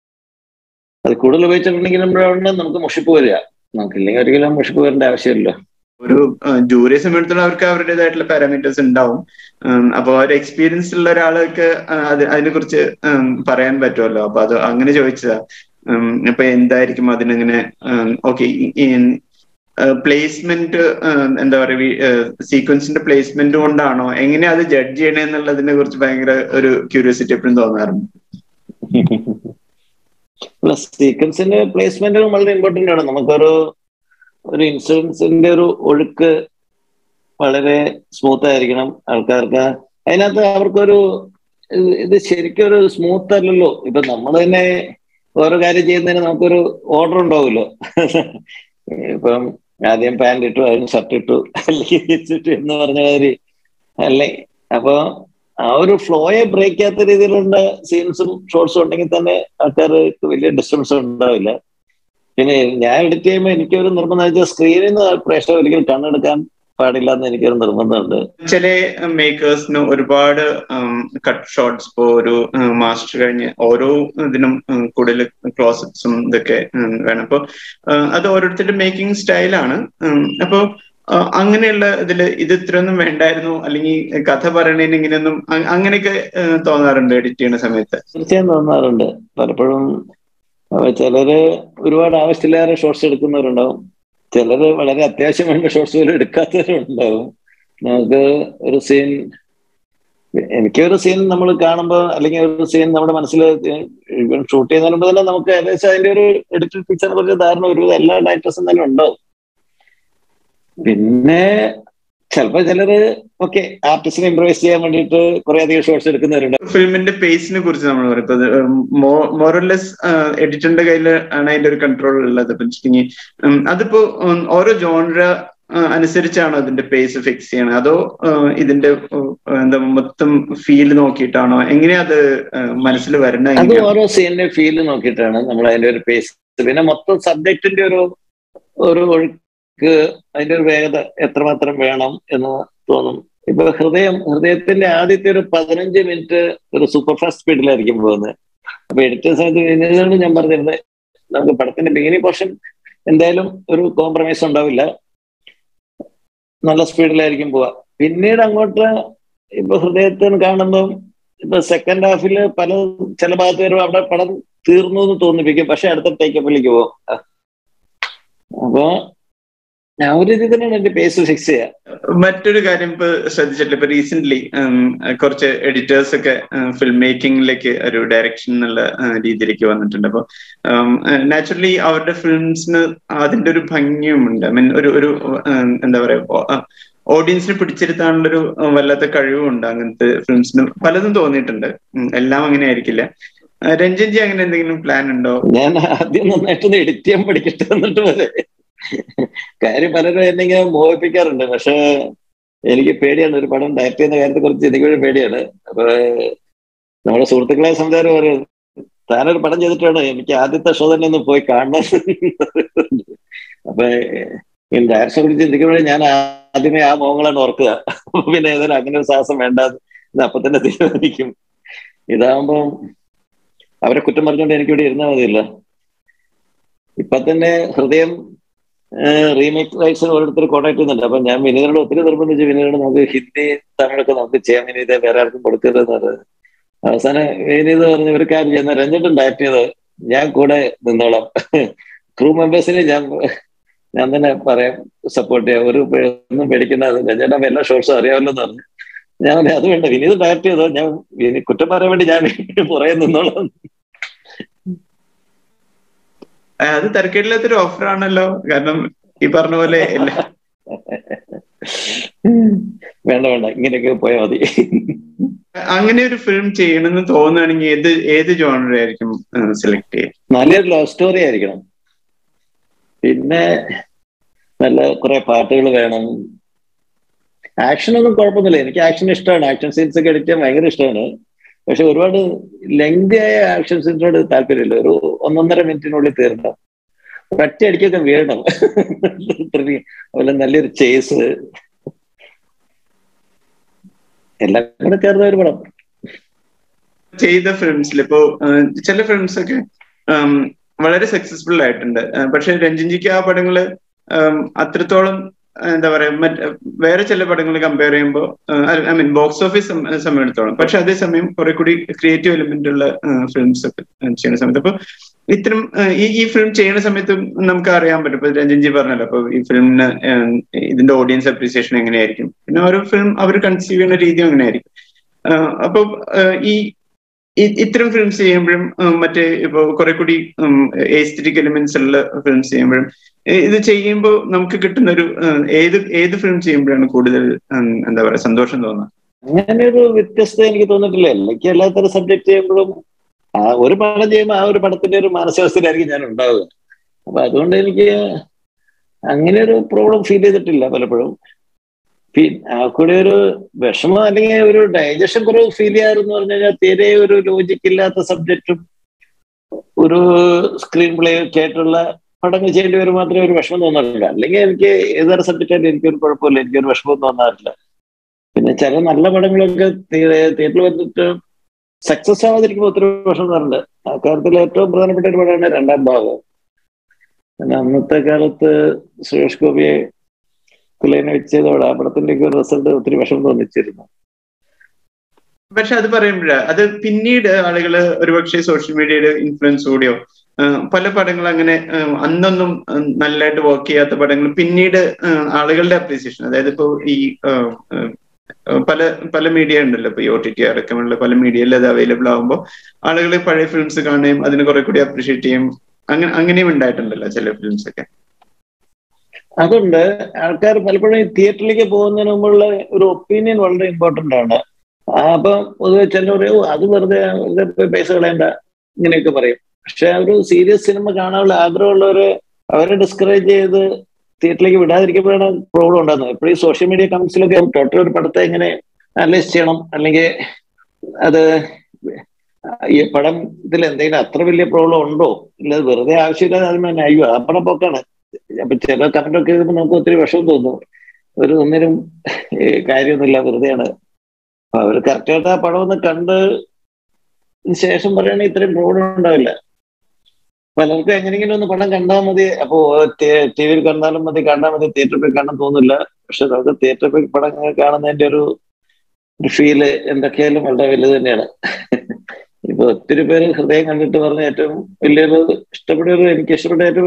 അത് കൂടുതൽ ഉപയോഗിച്ചിട്ടുണ്ടെങ്കിലാണ് നമുക്ക് മുഷിപ്പ് വരിക നമുക്കില്ലെങ്കിൽ ഒരിക്കലും മുഷിപ്പ് വരേണ്ട ആവശ്യമില്ല ഒരു ജൂറിയെ സംബന്ധിച്ചിടത്തോളം അവർക്ക് അവരുടേതായിട്ടുള്ള പാരാമീറ്റേഴ്സ് ഉണ്ടാവും ഉം, അപ്പൊ ഒരു എക്സ്പീരിയൻസ് ഉള്ള ഒരാൾക്ക് ആ, അത് അതിനെ കുറിച്ച് പറയാൻ പറ്റുമല്ലോ അപ്പൊ അത് അങ്ങനെ ചോദിച്ചതാ ഉം, അപ്പൊ എന്തായിരിക്കും അതിനങ്ങനെ ഓക്കെ പ്ലേസ്മെന്റ് എന്താ പറയുക സീക്വൻസിന്റെ പ്ലേസ്മെന്റ് കൊണ്ടാണോ എങ്ങനെ അത് ജഡ്ജ് ചെയ്യണേ എന്നുള്ളതിനെ കുറിച്ച് ഭയങ്കര ഒരു ക്യൂരിയോസിറ്റി എപ്പോഴും തോന്നാറുണ്ട് പ്ലസ് സീക്വൻസിന്റെ പ്ലേസ്മെന്റുകൾ വളരെ ഇമ്പോർട്ടന്റ് ആണ് നമുക്കൊരു ഒരു ഇൻഷുറൻസിന്റെ ഒരു ഒഴുക്ക് വളരെ സ്മൂത്ത് ആയിരിക്കണം ആൾക്കാർക്ക് അതിനകത്ത് അവർക്കൊരു ഇത് ഇത് ശരിക്കും ഒരു സ്മൂത്ത് അല്ലല്ലോ ഇപ്പൊ നമ്മൾ തന്നെ ഓരോ കാര്യം ചെയ്യുന്നതിന് നമുക്കൊരു ഓർഡർ ഉണ്ടാവുമല്ലോ ഇപ്പം ആദ്യം പാന്റ് ഇട്ടു അതിന് ഷർട്ട് ഇട്ടു അല്ലെങ്കിൽ jeans ഇട്ടു എന്ന് പറഞ്ഞ മാതിരി അല്ലെ അപ്പൊ ആ ഒരു ഫ്ലോയെ ബ്രേക്ക് ചെയ്യാത്ത രീതിയിലുള്ള സീൻസും ഷോർട്സും ഉണ്ടെങ്കിൽ തന്നെ ആൾക്കാർക്ക് വലിയ ഡിസ്റ്റർബൻസ് ഉണ്ടാവില്ല പിന്നെ ഞാൻ എഡിറ്റ് ചെയ്യുമ്പോൾ എനിക്കൊരു നിർബന്ധം വെച്ചാൽ സ്ക്രീനിൽ നിന്ന് പ്രേക്ഷകർ ഒരിക്കലും കണ്ണെടുക്കാൻ പാടില്ല എന്ന് എനിക്കൊരു നിർബന്ധമുണ്ട് ചില മേക്കേഴ്സിന് ഒരുപാട് കട്ട് ഷോട്ട്സ് ഇപ്പോ ഒരു മാസ്റ്റർ കഴിഞ്ഞ് ഓരോ ഇതിനും ഉം, കൂടുതൽ ക്ലോസറ്റ്സും ഇതൊക്കെ ഉം, വേണം അപ്പൊ ഉം, അത് ഓരോരുത്തരുടെ മേക്കിംഗ് സ്റ്റൈലാണ് അപ്പൊ ആ, അങ്ങനെയുള്ള ഇതില് ഇത് ഇത്രയൊന്നും വേണ്ടായിരുന്നു അല്ലെങ്കിൽ കഥ പറയണതിന് ഇങ്ങനെയൊന്നും അ- അങ്ങനെയൊക്കെ ഉം, തോന്നാറുണ്ട് എഡിറ്റ് ചെയ്യുന്ന സമയത്ത് തീർച്ചയായും തോന്നാറുണ്ട് പലപ്പോഴും അഹ് ചിലര് ഒരുപാട് ആവശ്യമില്ലാതെ ഷോർട്സ് എടുക്കുന്നവരുണ്ടാവും ചിലര് വളരെ അത്യാവശ്യം വേണ്ട ഷോർട്സ് പോലും എടുക്കാത്തവരുണ്ടാവും നമുക്ക് ഒരു സീൻ എനിക്കൊരു സീൻ നമ്മൾ കാണുമ്പോൾ അല്ലെങ്കിൽ ഒരു സീൻ നമ്മുടെ മനസ്സിൽ ഷൂട്ട് ചെയ്യുന്നതിന് മുമ്പ് തന്നെ നമുക്ക് ഏകദേശം അതിന്റെ ഒരു എഡിറ്റഡ് പിക്ചറിനെ കുറിച്ച് ധാരണ ഒരു എല്ലാ ഡയറക്ടേഴ്സും തന്നെ ഉണ്ടാവും പിന്നെ ചിലപ്പോ ചിലര് ഓക്കെ ആർട്ടിസ്റ്റിനെ ഇംപ്രൈസ് ചെയ്യാൻ വേണ്ടിയിട്ട് കുറെ അധികം ഷോർട്സ് എടുക്കുന്നവരുണ്ട് ഫിലിമിന്റെ പേസിനെ കുറിച്ച് നമ്മൾ പറയും ഇപ്പൊ മോറലെസ് എഡിറ്ററിന്റെ കയ്യിൽ ആണ് അതിന്റെ ഒരു കൺട്രോൾ ഉള്ളത് ഇപ്പൊ വെച്ചിട്ടുണ്ടെങ്കിൽ ഉം, അതിപ്പോ ഉം, ഓരോ ജോൺറ അനുസരിച്ചാണോ അതിന്റെ പേസ് ഫിക്സ് ചെയ്യണത് അതോ ഉം, ഇതിന്റെ ഉം, എന്താ മൊത്തം ഫീൽ നോക്കിയിട്ടാണോ എങ്ങനെയാ അത് മനസ്സിൽ വരണ അത് എങ്ങനെയാ ഓരോ സീനിന്റെ ഫീൽ നോക്കിയിട്ടാണ് നമ്മൾ അതിന്റെ ഒരു പേസ് പിന്നെ മൊത്തം സബ്ജക്റ്റിന്റെ ഒരു ഒരു ഒഴുക്ക് അതിന്റെ ഒരു വേഗത എത്രമാത്രം വേണം എന്ന് തോന്നും ഇപ്പൊ ഹൃദയം ഹൃദയത്തിന്റെ ആദ്യത്തെ ഒരു പതിനഞ്ച് മിനിറ്റ് ഒരു സൂപ്പർ ഫാസ്റ്റ് സ്പീഡിലായിരിക്കും പോകുന്നത് അപ്പൊ എഡിറ്റേഴ്സ് സമയത്ത് ഞാൻ പറഞ്ഞിരുന്നത് നമുക്ക് പടത്തിന്റെ ബിഗിനിങ് പോർഷൻ എന്തായാലും ഒരു കോംപ്രമൈസ് ഉണ്ടാവില്ല നല്ല സ്പീഡിലായിരിക്കും പോവുക പിന്നീട് അങ്ങോട്ട് ഇപ്പൊ ഹൃദയത്തിന് കാണുമ്പം ഇപ്പൊ സെക്കൻഡ് ഹാഫിൽ പല ചില ഭാഗത്ത് വരുമ്പോൾ അവിടെ പടം തീർന്നു എന്ന് തോന്നിപ്പിക്കും പക്ഷെ അടുത്ത ടേക്കപ്പിലേക്ക് പോകും അപ്പൊ ആ ഒരു രീതി തന്നെയാണ് എന്റെ പേസ് ഫിക്സ് ചെയ്യുക മറ്റൊരു കാര്യം ഇപ്പൊ ശ്രദ്ധിച്ചിട്ടില്ല ഇപ്പൊ റീസെന്റ് കുറച്ച് എഡിറ്റേഴ്സ് ഒക്കെ ഫിലിം മേക്കിംഗിലേക്ക് ഒരു ഡയറക്ഷൻ എന്നുള്ള ആ, രീതിയിലേക്ക് വന്നിട്ടുണ്ട് അപ്പൊ നാച്ചുറലി അവരുടെ ഫിലിംസിന് അതിന്റെ ഒരു ഭംഗിയുമുണ്ട് ഐ മീൻ ഒരു ഒരു ഉം, എന്താ പറയാ ഓഡിയൻസിനെ പിടിച്ചിരുത്താനുള്ളൊരു ഉം, വല്ലാത്ത കഴിവുമുണ്ട് അങ്ങനത്തെ ഫിലിംസിന് പലതും തോന്നിയിട്ടുണ്ട് ഉം, എല്ലാം അങ്ങനെ ആയിരിക്കില്ല ആ, രഞ്ജൻ ജി അങ്ങനെ എന്തെങ്കിലും പ്ലാൻ ഉണ്ടോ ഞാൻ ആദ്യം നന്നായിട്ടൊന്ന് എഡിറ്റ് ചെയ്യാൻ പഠിക്കട്ടെ എന്നിട്ട് പോലെ കാര്യം പലരും എന്നെ ഇങ്ങനെ മോഹിപ്പിക്കാറുണ്ട് പക്ഷെ എനിക്ക് പേടിയാണ് ഒരു പടം ഡയറക്റ്റ് ചെയ്യുന്ന കാര്യത്തെ കുറിച്ച് എനിക്ക് ഒരു പേടിയാണ് അപ്പൊ നമ്മുടെ സുഹൃത്തുക്കളെ സംസാരം പറയും താനൊരു പടം ചെയ്തിട്ട് വേണം എനിക്ക് ആദ്യത്തെ ഷോ തന്നെ ഒന്ന് പോയി കാണണം അപ്പൊ ഡയറക്ഷനെ കുറിച്ച് ചിന്തിക്കുമ്പോഴേ ഞാൻ ആദ്യമേ ആ മോഹങ്ങളാണ് ഓർക്കുക അപ്പൊ പിന്നെ ഏതായാലും അങ്ങനെ ഒരു സാഹസം വേണ്ട എന്ന് അപ്പൊ തന്നെ തീരുമാനിക്കും ഇതാകുമ്പം അവരെ കുറ്റം പറഞ്ഞുകൊണ്ട് എനിക്ക് ഇവിടെ ഇരുന്നാൽ മതിയല്ല ഇപ്പൊ തന്നെ ഹൃദയം റീമേക്ക് റൈറ്റ്സിന് ഓരോരുത്തർ കോൺടാക്ട് ചെയ്യുന്നുണ്ട് അപ്പൊ ഞാൻ വിനീതനോട് ഒത്തിരി നിർബന്ധിച്ചു വിനീതനോട് നമുക്ക് ഹിന്ദി തമിഴൊക്കെ നമുക്ക് ചെയ്യാം വിനീത വേറെ ആർക്കും കൊടുക്കരുതെന്ന് പറഞ്ഞത് അവസാനം വിനീത് പറഞ്ഞു ഒരു കാര്യം ചെയ്യുന്ന രഞ്ജിട്ടും ഡയറക്ട് ചെയ്ത് ഞാൻ കൂടെ നിന്നോളാം ക്രൂ മെമ്പേഴ്സിനെ ഞാൻ ഞാൻ തന്നെ പറയാം സപ്പോർട്ട് ചെയ്യാം ഒരു പേ- ഒന്നും പേടിക്കുന്ന രഞ്ജേട്ടൻ എല്ലാ ഷോർട്സും അറിയാമല്ലോ എന്ന് പറഞ്ഞു ഞാൻ പറഞ്ഞു, അത് വേണ്ട വിനീത് ഡയറക്ട് ചെയ്തോ ഞാൻ വിനി- കുറ്റം പറയാൻ വേണ്ടി ഞാൻ പുറകെ നിന്നോളാം ആ, അത് തരക്കേടില്ലാത്തൊരു ഓഫർ ആണല്ലോ കാരണം ഈ പറഞ്ഞ പോലെ എല്ലാ വേണ്ട വേണ്ട ഇങ്ങനെയൊക്കെ പോയാൽ മതി അങ്ങനെ ഒരു ഫിലിം ചെയ്യണമെന്ന് തോന്നുകയാണെങ്കിൽ ഏത് ഏത് ജോണർ ആയിരിക്കും സെലക്ട് ചെയ്യുക നല്ലൊരു ലവ് സ്റ്റോറി ആയിരിക്കണം പിന്നെ നല്ല കുറെ പാട്ടുകൾ വേണം ആക്ഷൻ ഒന്നും കുഴപ്പമൊന്നുമില്ല എനിക്ക് ആക്ഷൻ ഇഷ്ടമാണ് ആക്ഷൻ സീൻസ് ഒക്കെ എഡിറ്റ് ചെയ്യാൻ ഭയങ്കര ഇഷ്ടമാണ് പക്ഷെ ഒരുപാട് ലെങ്തി ആയ ആക്ഷൻ സീൻസിനോട് താല്പര്യമില്ല ഒരു ഒന്നൊന്നര മിനിറ്റിനുള്ളിൽ തീരണം ഒറ്റ അടിക്കൊക്കെ വീഴണം അതുപോലെ നല്ലൊരു ചേസ് എല്ലാം കൂടെ ചേർന്ന ഒരു പടം ചെയ്ത ഫിലിംസിൽ ഇപ്പോ ആ, ചില ഫിലിംസ് ഒക്കെ ആം, വളരെ സക്സസ്ഫുൾ ആയിട്ടുണ്ട് ആ, പക്ഷെ രഞ്ജൻജിക്ക് ആ പടങ്ങള് ആം, അത്രത്തോളം എന്താ പറയാ മറ്റ് വേറെ ചില പടങ്ങൾ കമ്പയർ ചെയ്യുമ്പോൾ ഐ മീൻ ബോക്സ് ഓഫീസ് സമയത്തോളം പക്ഷെ അതേസമയം കുറെ കൂടി ക്രിയേറ്റീവ് എലിമെന്റ് ഉള്ള ഫിലിംസ് ഒക്കെ ചെയ്യുന്ന സമയത്ത് അപ്പൊ ഇത്തരം ഈ ഈ ഫിലിം ചെയ്യുന്ന സമയത്തും നമുക്ക് അറിയാൻ പറ്റും ഇപ്പൊ രഞ്ജൻജി പറഞ്ഞല്ലോ അപ്പൊ ഈ ഫിലിമിന് ഇതിന്റെ ഓഡിയൻസ് അപ്രീസിയേഷൻ എങ്ങനെയായിരിക്കും പിന്നെ ഓരോ ഫിലിം അവർ കൺസീവ് ചെയ്യുന്ന രീതിയും എങ്ങനെയായിരിക്കും അപ്പൊ ഈ ഇത്തരം ഫിലിംസ് ചെയ്യുമ്പോഴും മറ്റേ ഇപ്പൊ കുറെ കൂടി എസ്തറ്റിക് എലിമെന്റ്സ് ഉള്ള ഫിലിംസ് ചെയ്യുമ്പോഴും ഇത് ചെയ്യുമ്പോൾ നമുക്ക് കിട്ടുന്ന ഒരു ഏത് ഏത് ഫിലിം ചെയ്യുമ്പോഴാണ് കൂടുതൽ എന്താ പറയാ സന്തോഷം തോന്നുന്നത് അങ്ങനെ ഒരു വ്യത്യസ്തത എനിക്ക് തോന്നിയിട്ടില്ല എനിക്ക് എല്ലാത്തരം സബ്ജക്ട് ചെയ്യുമ്പോഴും ആ ഒരു പടം ചെയ്യുമ്പോൾ ആ ഒരു പടത്തിന്റെ ഒരു മാനസികാവസ്ഥയിലായിരിക്കും ഞാൻ ഉണ്ടാവുക അപ്പൊ അതുകൊണ്ട് എനിക്ക് അങ്ങനെ ഒരു പ്രോബ്ലം ഫീൽ ചെയ്തിട്ടില്ല പലപ്പോഴും ആ കൂടെ ഒരു വിഷമം അല്ലെങ്കിൽ ഒരു ഡൈജഷൻ കുറവ് ഫീൽ ചെയ്യാറെന്ന് പറഞ്ഞു കഴിഞ്ഞാൽ തീരെ ഒരു ലോജിക് ഇല്ലാത്ത സബ്ജക്റ്റും ഒരു സ്ക്രീൻ പ്ലേ ഒക്കെ ആയിട്ടുള്ള പടങ്ങൾ ചെയ്യേണ്ടി വരും മാത്രമേ ഒരു വിഷമം തോന്നാറില്ല അല്ലെങ്കിൽ എനിക്ക് ഏതൊരു സബ്ജക്റ്റായിട്ട് എനിക്കൊരു കുഴപ്പമില്ല എനിക്കൊരു വിഷമം തോന്നാറില്ല പിന്നെ ചില നല്ല പടങ്ങളൊക്കെ തിയേറ്ററിൽ വന്നിട്ട് സക്സസ് ആവാതിരിക്കുമ്പോൾ ഒത്തിരി വിഷമം തോന്നുന്നുണ്ട് ആ കാര്യത്തിൽ ഏറ്റവും പ്രധാനപ്പെട്ട ഒരു പടമാണ് രണ്ടാം ഭാഗം പിന്നെ അന്നത്തെ കാലത്ത് സുരേഷ് ഗോപിയെ കുലയനെ വെച്ചതോടെ ആ പടത്തിന്റെ റിസൾട്ട് ഒത്തിരി വിഷമം തോന്നിച്ചിരുന്നു പക്ഷെ അത് പറയുമ്പോഴ അത് പിന്നീട് ആളുകൾ ഒരുപക്ഷെ സോഷ്യൽ മീഡിയയുടെ ഇൻഫ്ലുവൻസ് കൂടിയോ പല പടങ്ങൾ അങ്ങനെ അന്നൊന്നും നല്ലതായിട്ട് വർക്ക് ചെയ്യാത്ത പടങ്ങൾ പിന്നീട് ആളുകളുടെ അപ്രീസിയേഷൻ അതായത് ഇപ്പോ ഈ പല പല മീഡിയ ഉണ്ടല്ലോ ഇപ്പൊ ഈ ഒ ടി ടി അടക്കമുള്ള പല മീഡിയയിൽ അത് അവൈലബിൾ ആകുമ്പോൾ ആളുകൾ പഴയ ഫിലിംസ് കാണുകയും അതിന് കുറെ കൂടി അപ്രീഷിയേറ്റ് ചെയ്യും അങ്ങനെ അങ്ങനെയും ഉണ്ടായിട്ടുണ്ടല്ലോ ചില ഫിലിംസ് ഒക്കെ അതുണ്ട് ആൾക്കാർ പലപ്പോഴും ഈ തിയേറ്ററിലേക്ക് പോകുന്നതിന് മുമ്പുള്ള ഒരു ഒപ്പീനിയൻ വളരെ ഇമ്പോർട്ടന്റ് ആണ് അപ്പം പൊതുവെ ചിലർ പറയും അത് വെറുതെ വെറുതെ പൈസ കളയണ്ട ഇങ്ങനെയൊക്കെ പറയും പക്ഷെ ഒരു സീരിയസ് സിനിമ കാണാനുള്ള ആഗ്രഹമുള്ളവര് അവരെ ഡിസ്കറേജ് ചെയ്ത് തിയേറ്ററിലേക്ക് വിടാതിരിക്കുമ്പോഴാണ് പ്രോബ്ലം ഉണ്ടാകുന്നത് എപ്പോഴും സോഷ്യൽ മീഡിയ കമന്റ്സിലൊക്കെ ടോട്ടൽ ഒരു പടത്തെ എങ്ങനെ അനലൈസ് ചെയ്യണം അല്ലെങ്കിൽ അത് ഈ പടം ഇതിൽ എന്തെങ്കിലും അത്ര വലിയ പ്രോബ്ലം ഉണ്ടോ ഇല്ല വെറുതെ ആവശ്യമില്ലാതെ അതിന് അയ്യോ ആ പടം പോക്കാണ് അപ്പൊ ചില കമന്റ് ഒക്കെ എഴുതുമ്പോൾ നമുക്ക് ഒത്തിരി വിഷമം തോന്നും ഒരു ഒന്നിനും കാര്യമൊന്നുമില്ല വെറുതെയാണ് അപ്പൊ അവർ കറക്റ്റായിട്ട് ആ പടം ഒന്ന് കണ്ട് ശേഷം പറയുകയാണെങ്കിൽ ഇത്രയും പ്രോബ്ലം ഉണ്ടാവില്ല പലർക്കും എങ്ങനെയെങ്കിലും ഒന്ന് പടം കണ്ടാൽ മതി അപ്പോ ടി വിയിൽ കണ്ടാലും മതി കണ്ടാൽ മതി തിയേറ്ററിൽ പോയി കാണാൻ തോന്നില്ല പക്ഷെ നമുക്ക് തിയേറ്ററിൽ പോയി പടം കാണുന്നതിന്റെ ഒരു ഒരു ഫീല് എന്തൊക്കെയായാലും വളരെ വലുത് തന്നെയാണ് ഇപ്പൊ ഒത്തിരി പേര് ഹൃദയം കണ്ടിട്ട് പറഞ്ഞ ഏറ്റവും വലിയൊരു ഇഷ്ടപ്പെട്ട ഒരു എനിക്ക് ഇഷ്ടപ്പെട്ട ഏറ്റവും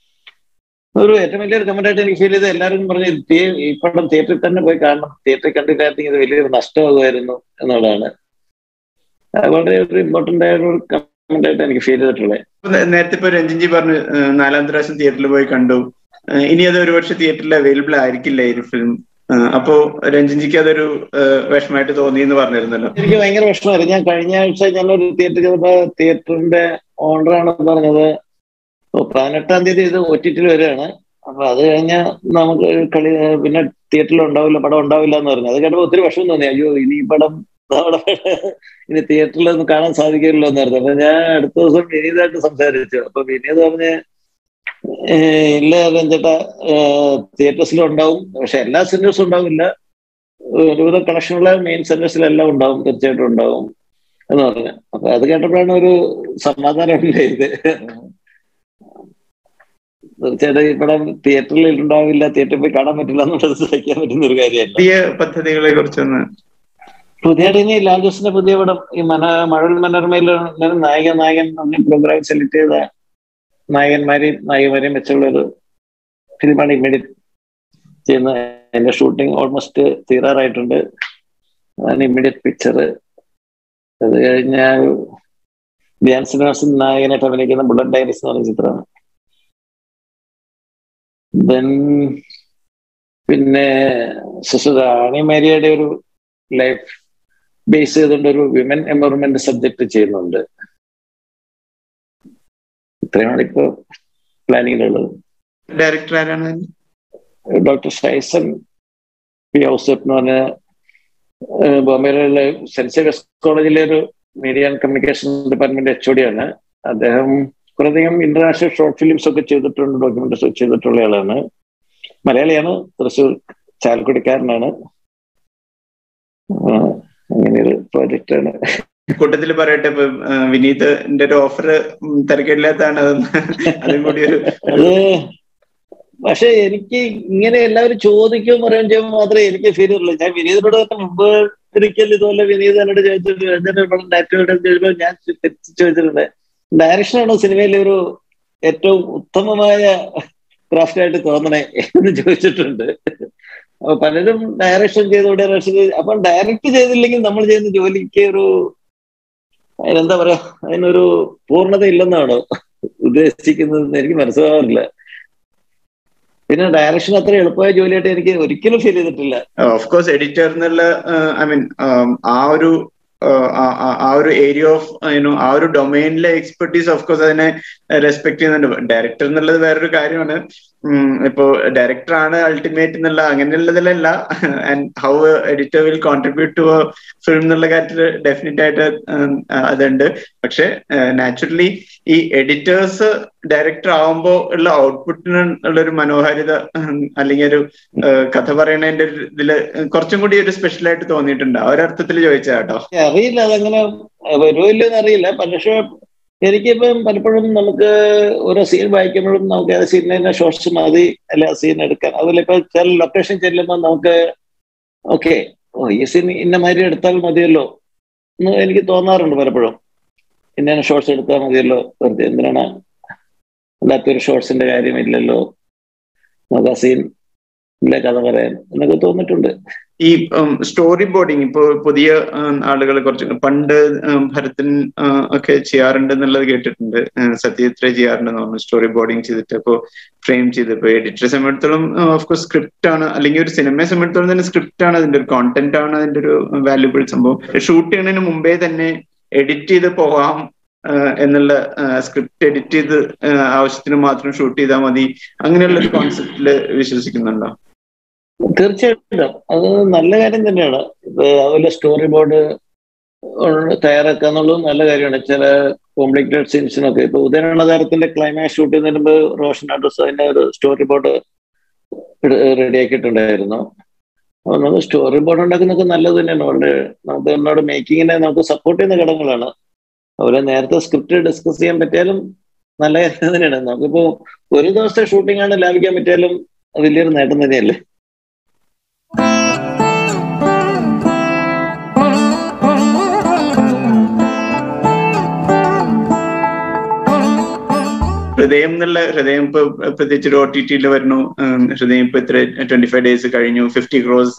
ഒരു ഏറ്റവും വലിയൊരു കമന്റായിട്ട് എനിക്ക് ഫീൽ ചെയ്ത് എല്ലാവരും പറഞ്ഞു ഈ പടം തിയേറ്ററിൽ തന്നെ പോയി കാണണം തിയേറ്ററിൽ കണ്ടില്ലായിരുന്നെങ്കിൽ ഇത് വലിയൊരു നഷ്ടമാകുമായിരുന്നു എന്നുള്ളതാണ് വളരെ ഒരു ഇമ്പോർട്ടന്റ് ആയ ഒരു കമന്റ് ആയിട്ട് എനിക്ക് ഫീൽ ചെയ്തിട്ടുള്ളത് നേരത്തെ ഇപ്പൊ രഞ്ജൻജി പറഞ്ഞു നാലാം പ്രാവശ്യം തിയേറ്ററിൽ പോയി കണ്ടു ഇനി അത് ഒരുപക്ഷെ തിയേറ്ററിൽ അവൈലബിൾ ആയിരിക്കില്ല ഈ ഫിലിം അപ്പോ രഞ്ജൻജിക്ക് അതൊരു വിഷമമായിട്ട് തോന്നി എന്ന് പറഞ്ഞിരുന്നല്ലോ എനിക്ക് ഭയങ്കര വിഷമമായിരുന്നു ഞാൻ കഴിഞ്ഞ ആഴ്ച ഞാനൊരു തിയേറ്ററിൽ ചെന്നപ്പോ തിയേറ്ററിന്റെ ഓണറാണ് പറഞ്ഞത് പതിനെട്ടാം തീയതി ഇത് ഒ ടി ടിയിൽ വരികയാണ് അപ്പൊ അത് കഴിഞ്ഞാൽ നമുക്ക് കളി പിന്നെ തിയേറ്ററിൽ ഉണ്ടാവില്ല പടം ഉണ്ടാവില്ല എന്ന് പറഞ്ഞു അത് കേട്ടപ്പോ ഒത്തിരി വിഷമം തോന്നി അയ്യോ ഇനി ഈ പടം നമ്മുടെ ഇനി തിയേറ്ററിൽ ഒന്നും കാണാൻ സാധിക്കില്ലല്ലോ എന്ന് പറഞ്ഞു അപ്പൊ ഞാൻ അടുത്ത ദിവസം വിനീതായിട്ട് സംസാരിച്ചു അപ്പൊ വിനീത് പറഞ്ഞ് ഇല്ല രഞ്ജേട്ടാ തിയേറ്റേഴ്സിലും ഉണ്ടാവും പക്ഷെ എല്ലാ സെന്റേഴ്സും ഉണ്ടാവില്ല ഒരുവിധം കണക്ഷനുള്ള മെയിൻ സെന്റേഴ്സിലെല്ലാം ഉണ്ടാവും തീർച്ചയായിട്ടും ഉണ്ടാവും എന്ന് പറഞ്ഞു അപ്പൊ അത് കേട്ടപ്പോഴാണ് ഒരു സമാധാനം ഉണ്ടായത് തീർച്ചയായിട്ടും ഈ പടം തിയേറ്ററിൽ ഉണ്ടാവില്ല തിയേറ്ററിൽ പോയി കാണാൻ പറ്റില്ല എന്നുള്ളത് സഹിക്കാൻ പറ്റുന്ന ഒരു കാര്യമല്ല പുതിയ പദ്ധതികളെ കുറിച്ചൊന്ന് പുതിയതായിട്ട് ഇനി ലാൽ ജോസിന്റെ പുതിയ പടം ഈ മന മഴൽ മനോരമയിൽ നായക നായകൻ പ്രോഗ്രാം സെലക്ട് ചെയ്ത നായകന്മാരെയും നായികമാരെയും വെച്ചുള്ള ഒരു ഫിലിമാണ് ഇമ്മീഡിയറ്റ് ചെയ്യുന്ന അതിന്റെ ഷൂട്ടിംഗ് ഓൾമോസ്റ്റ് തീരാറായിട്ടുണ്ട് അതാണ് ഇമ്മീഡിയറ്റ് പിക്ചർ അത് കഴിഞ്ഞാൽ ധ്യാൻ ശ്രീനിവാസൻ നായകനായിട്ട് അഭിനയിക്കുന്ന ബുള്ളറ്റ് ഡയറീസ് എന്ന് പറഞ്ഞ ചിത്രമാണ് ദെൻ പിന്നെ സിസ്റ്റർ റാണി മേരിയുടെ ഒരു ലൈഫ് ബേസ് ചെയ്തുകൊണ്ട് ഒരു വിമൻ എംപവർമെന്റ് സബ്ജക്ട് ചെയ്യുന്നുണ്ട് ഇത്രയുമാണ് ഇപ്പോ പ്ലാനിങ്ങിലുള്ളത് ഡയറക്ടർ ആരാണ് ഡോക്ടർ ഷൈസൺ പി ഔസഫ് എന്ന് പറഞ്ഞ ബോംബെയിലുള്ള സെന്റ് സേവിയസ് കോളേജിലെ ഒരു media and communication department H ആണ് അദ്ദേഹം കുറേയധികം ഇന്റർനാഷണൽ ഷോർട്ട് ഫിലിംസ് ഒക്കെ ചെയ്തിട്ടുണ്ട് ഡോക്യുമെന്ററീസ് ഒക്കെ ചെയ്തിട്ടുള്ള ആളാണ് മലയാളിയാണ് തൃശ്ശൂർ ചാലക്കുടിക്കാരനാണ് അങ്ങനെ ഒരു പ്രോജക്റ്റ് ആണ് കൂട്ടത്തിൽ പറയട്ടെ ഇപ്പൊ വിനീതിന്റെ ഒരു ഓഫർ തിരക്കില്ലാത്തതാണ് അതും കൂടി ഒരു അത് പക്ഷെ എനിക്ക് ഇങ്ങനെ എല്ലാവരും ചോദിക്കും പറയുകയും ചെയ്യുമ്പോൾ മാത്രമേ എനിക്ക് ഫീൽ ഉള്ളൂ ഞാൻ വിനീതനോട് തന്നെ മുമ്പ് ഒരിക്കൽ ഇതുപോലെ വിനീത് എന്നോട് ചോദിച്ചിട്ട് എന്നിട്ട് ഇവിടെ ഡയറക്ടറോട് ചോദിച്ചപ്പോൾ ഞാൻ തെറ്റിച്ച് ചോദിച്ചിട്ടുണ്ട് ഡയറക്ഷനാണോ സിനിമയിലെ ഒരു ഏറ്റവും ഉത്തമമായ ക്രാഫ്റ്റ് ആയിട്ട് തോന്നണേ എന്ന് ചോദിച്ചിട്ടുണ്ട് അപ്പൊ പലരും ഡയറക്ഷൻ ചെയ്തോടെ ഡയറക്ഷൻ ചെയ്ത് അപ്പം ഡയറക്റ്റ് ചെയ്തില്ലെങ്കിൽ നമ്മൾ ചെയ്യുന്ന ജോലിക്ക് ഒരു അതിനെന്താ പറയാ അതിനൊരു പൂർണ്ണത ഇല്ലെന്നാണ് ഉദ്ദേശിക്കുന്നത് എനിക്ക് മനസ്സിലാവാറില്ല പിന്നെ ഡയറക്ഷൻ അത്ര എളുപ്പമായ ജോലിയായിട്ട് എനിക്ക് ഒരിക്കലും ഫീൽ ചെയ്തിട്ടില്ല ഓഫ് കോഴ്സ് എഡിറ്റർ എന്നുള്ള ഐ മീൻ ആ ഒരു ആഹ് ആ- ആ- ആ ഒരു ഏരിയ ഓഫ് യുനോ ആ ഒരു ഡൊമൈനിലെ എക്സ്പെർട്ടീസ് ഓഫ് കോഴ്സ് അതിനെ റെസ്പെക്ട് ചെയ്യുന്നുണ്ട് ഡയറക്ടർ എന്നുള്ളത് വേറൊരു കാര്യമാണ് ഉം, ഇപ്പോ ഡയറക്ടർ ആണ് അൾട്ടിമേറ്റ് എന്നുള്ള അങ്ങനെയുള്ളതിലല്ല and how editor will contribute to film എന്നുള്ള കാര്യത്തിൽ ഡെഫിനറ്റ് ആയിട്ട് ഉം, അതുണ്ട് പക്ഷെ നാച്ചുറലി ഈ എഡിറ്റേഴ്സ് ഡയറക്ടർ ആവുമ്പോൾ ഉള്ള ഔട്ട്പുട്ടിന് ഉള്ള ഒരു മനോഹാരിത ഉം, അല്ലെങ്കിൽ ഒരു ഏഹ്, കഥ പറയണതിന്റെ ഒരു ഇതില് കുറച്ചും കൂടി ഒരു സ്പെഷ്യൽ ആയിട്ട് തോന്നിയിട്ടുണ്ട് ആ ഒരു അർത്ഥത്തിൽ ചോദിച്ചാ കേട്ടോ അറിയില്ല അതങ്ങനെ വരുമോ ഇല്ലെന്ന് അറിയില്ല പക്ഷെ എനിക്കിപ്പം പലപ്പോഴും നമുക്ക് ഓരോ സീൻ വായിക്കുമ്പോഴും നമുക്ക് ആ സീനിനെ ഷോർട്സ് മതി അല്ല ആ സീൻ എടുക്കാൻ അതുപോലെ ഇപ്പൊ ചില ലൊക്കേഷൻ ചെല്ലുമ്പോൾ നമുക്ക് ഓക്കെ ഓ ഈ സീൻ ഇന്ന മാതിരി എടുത്താൽ മതിയല്ലോ എന്ന് എനിക്ക് തോന്നാറുണ്ട് പലപ്പോഴും ഇന്ന ഷോർട്സ് എടുത്താൽ മതിയല്ലോ വെറുതെ എന്തിനാണ് അല്ലാത്തൊരു ഷോർട്സിന്റെ കാര്യമില്ലല്ലോ നമുക്ക് ആ സീൻ ഇല്ല കഥ പറയാൻ എന്നൊക്കെ തോന്നിയിട്ടുണ്ട് ഈ സ്റ്റോറി ബോർഡിങ് ഇപ്പോ പുതിയ ആളുകൾ കുറച്ച് പണ്ട് ഉം, ഭരതൻ ഉം, ഒക്കെ ചെയ്യാറുണ്ട് എന്നുള്ളത് കേട്ടിട്ടുണ്ട് ഉം, സത്യജിത്ര ചെയ്യാറുണ്ടെന്ന് തോന്നുന്നു സ്റ്റോറി ബോർഡിങ് ചെയ്തിട്ട് ഇപ്പോ ഫ്രെയിം ചെയ്തപ്പോ എഡിറ്ററെ സംബന്ധിച്ചിടത്തോളം ഓഫ്കോഴ്സ് സ്ക്രിപ്റ്റ് ആണ് അല്ലെങ്കിൽ ഒരു സിനിമയെ സംബന്ധിച്ചിടത്തോളം തന്നെ സ്ക്രിപ്റ്റ് ആണ് അതിന്റെ ഒരു കോണ്ടന്റ് ആണ് അതിന്റെ ഒരു വാല്യുബിൾ സംഭവം ഷൂട്ട് ചെയ്യുന്നതിന് മുമ്പേ തന്നെ എഡിറ്റ് ചെയ്ത് പോവാം ആഹ് എന്നുള്ള സ്ക്രിപ്റ്റ് എഡിറ്റ് ചെയ്ത് ആഹ് ആവശ്യത്തിന് മാത്രം ഷൂട്ട് ചെയ്താൽ മതി അങ്ങനെയുള്ള ഒരു കോൺസെപ്റ്റില് വിശ്വസിക്കുന്നുണ്ടോ തീർച്ചയായിട്ടും അത് നല്ല കാര്യം തന്നെയാണ് ഇപ്പൊ അതുപോലെ സ്റ്റോറി ബോർഡ് തയ്യാറാക്കുക എന്നുള്ളത് നല്ല കാര്യമാണ് ചില കോംപ്ലിക്കേറ്റഡ് സീൻസിനൊക്കെ ഇപ്പൊ ഉദയനതാരത്തിന്റെ ക്ലൈമാക്സ് ഷൂട്ട് ചെയ്യുന്നതിന് മുമ്പ് റോഷൻ ആർട്ടിസ് അതിന്റെ ഒരു സ്റ്റോറി ബോർഡ് റെഡിയാക്കിയിട്ടുണ്ടായിരുന്നു അപ്പൊ നമുക്ക് സ്റ്റോറി ബോർഡ് ഉണ്ടാക്കുന്നതൊക്കെ നല്ലത് തന്നെയാണ് വളരെ നമുക്ക് എന്നോട് മേക്കിങ്ങിനെ നമുക്ക് സപ്പോർട്ട് ചെയ്യുന്ന ഘടകങ്ങളാണ് അതുപോലെ നേരത്തെ സ്ക്രിപ്റ്റ് ഡിസ്കസ് ചെയ്യാൻ പറ്റിയാലും നല്ല കാര്യം തന്നെയാണ് നമുക്കിപ്പോ ഒരു ദിവസത്തെ ഷൂട്ടിംഗ് ആണ് ലാഭിക്കാൻ പറ്റിയാലും അത് വലിയൊരു നേട്ടം തന്നെയല്ലേ ഹൃദയം എന്നുള്ള ഹൃദയം ഇപ്പൊ പ്രത്യേകിച്ച് ഒരു ഒ ടി ടിയിൽ വരുന്നു ഉം, ഹൃദയം ഇപ്പൊ ഇത്ര ട്വന്റി ഫൈവ് ഡേയ്സ് കഴിഞ്ഞു ഫിഫ്റ്റി ക്രോസ്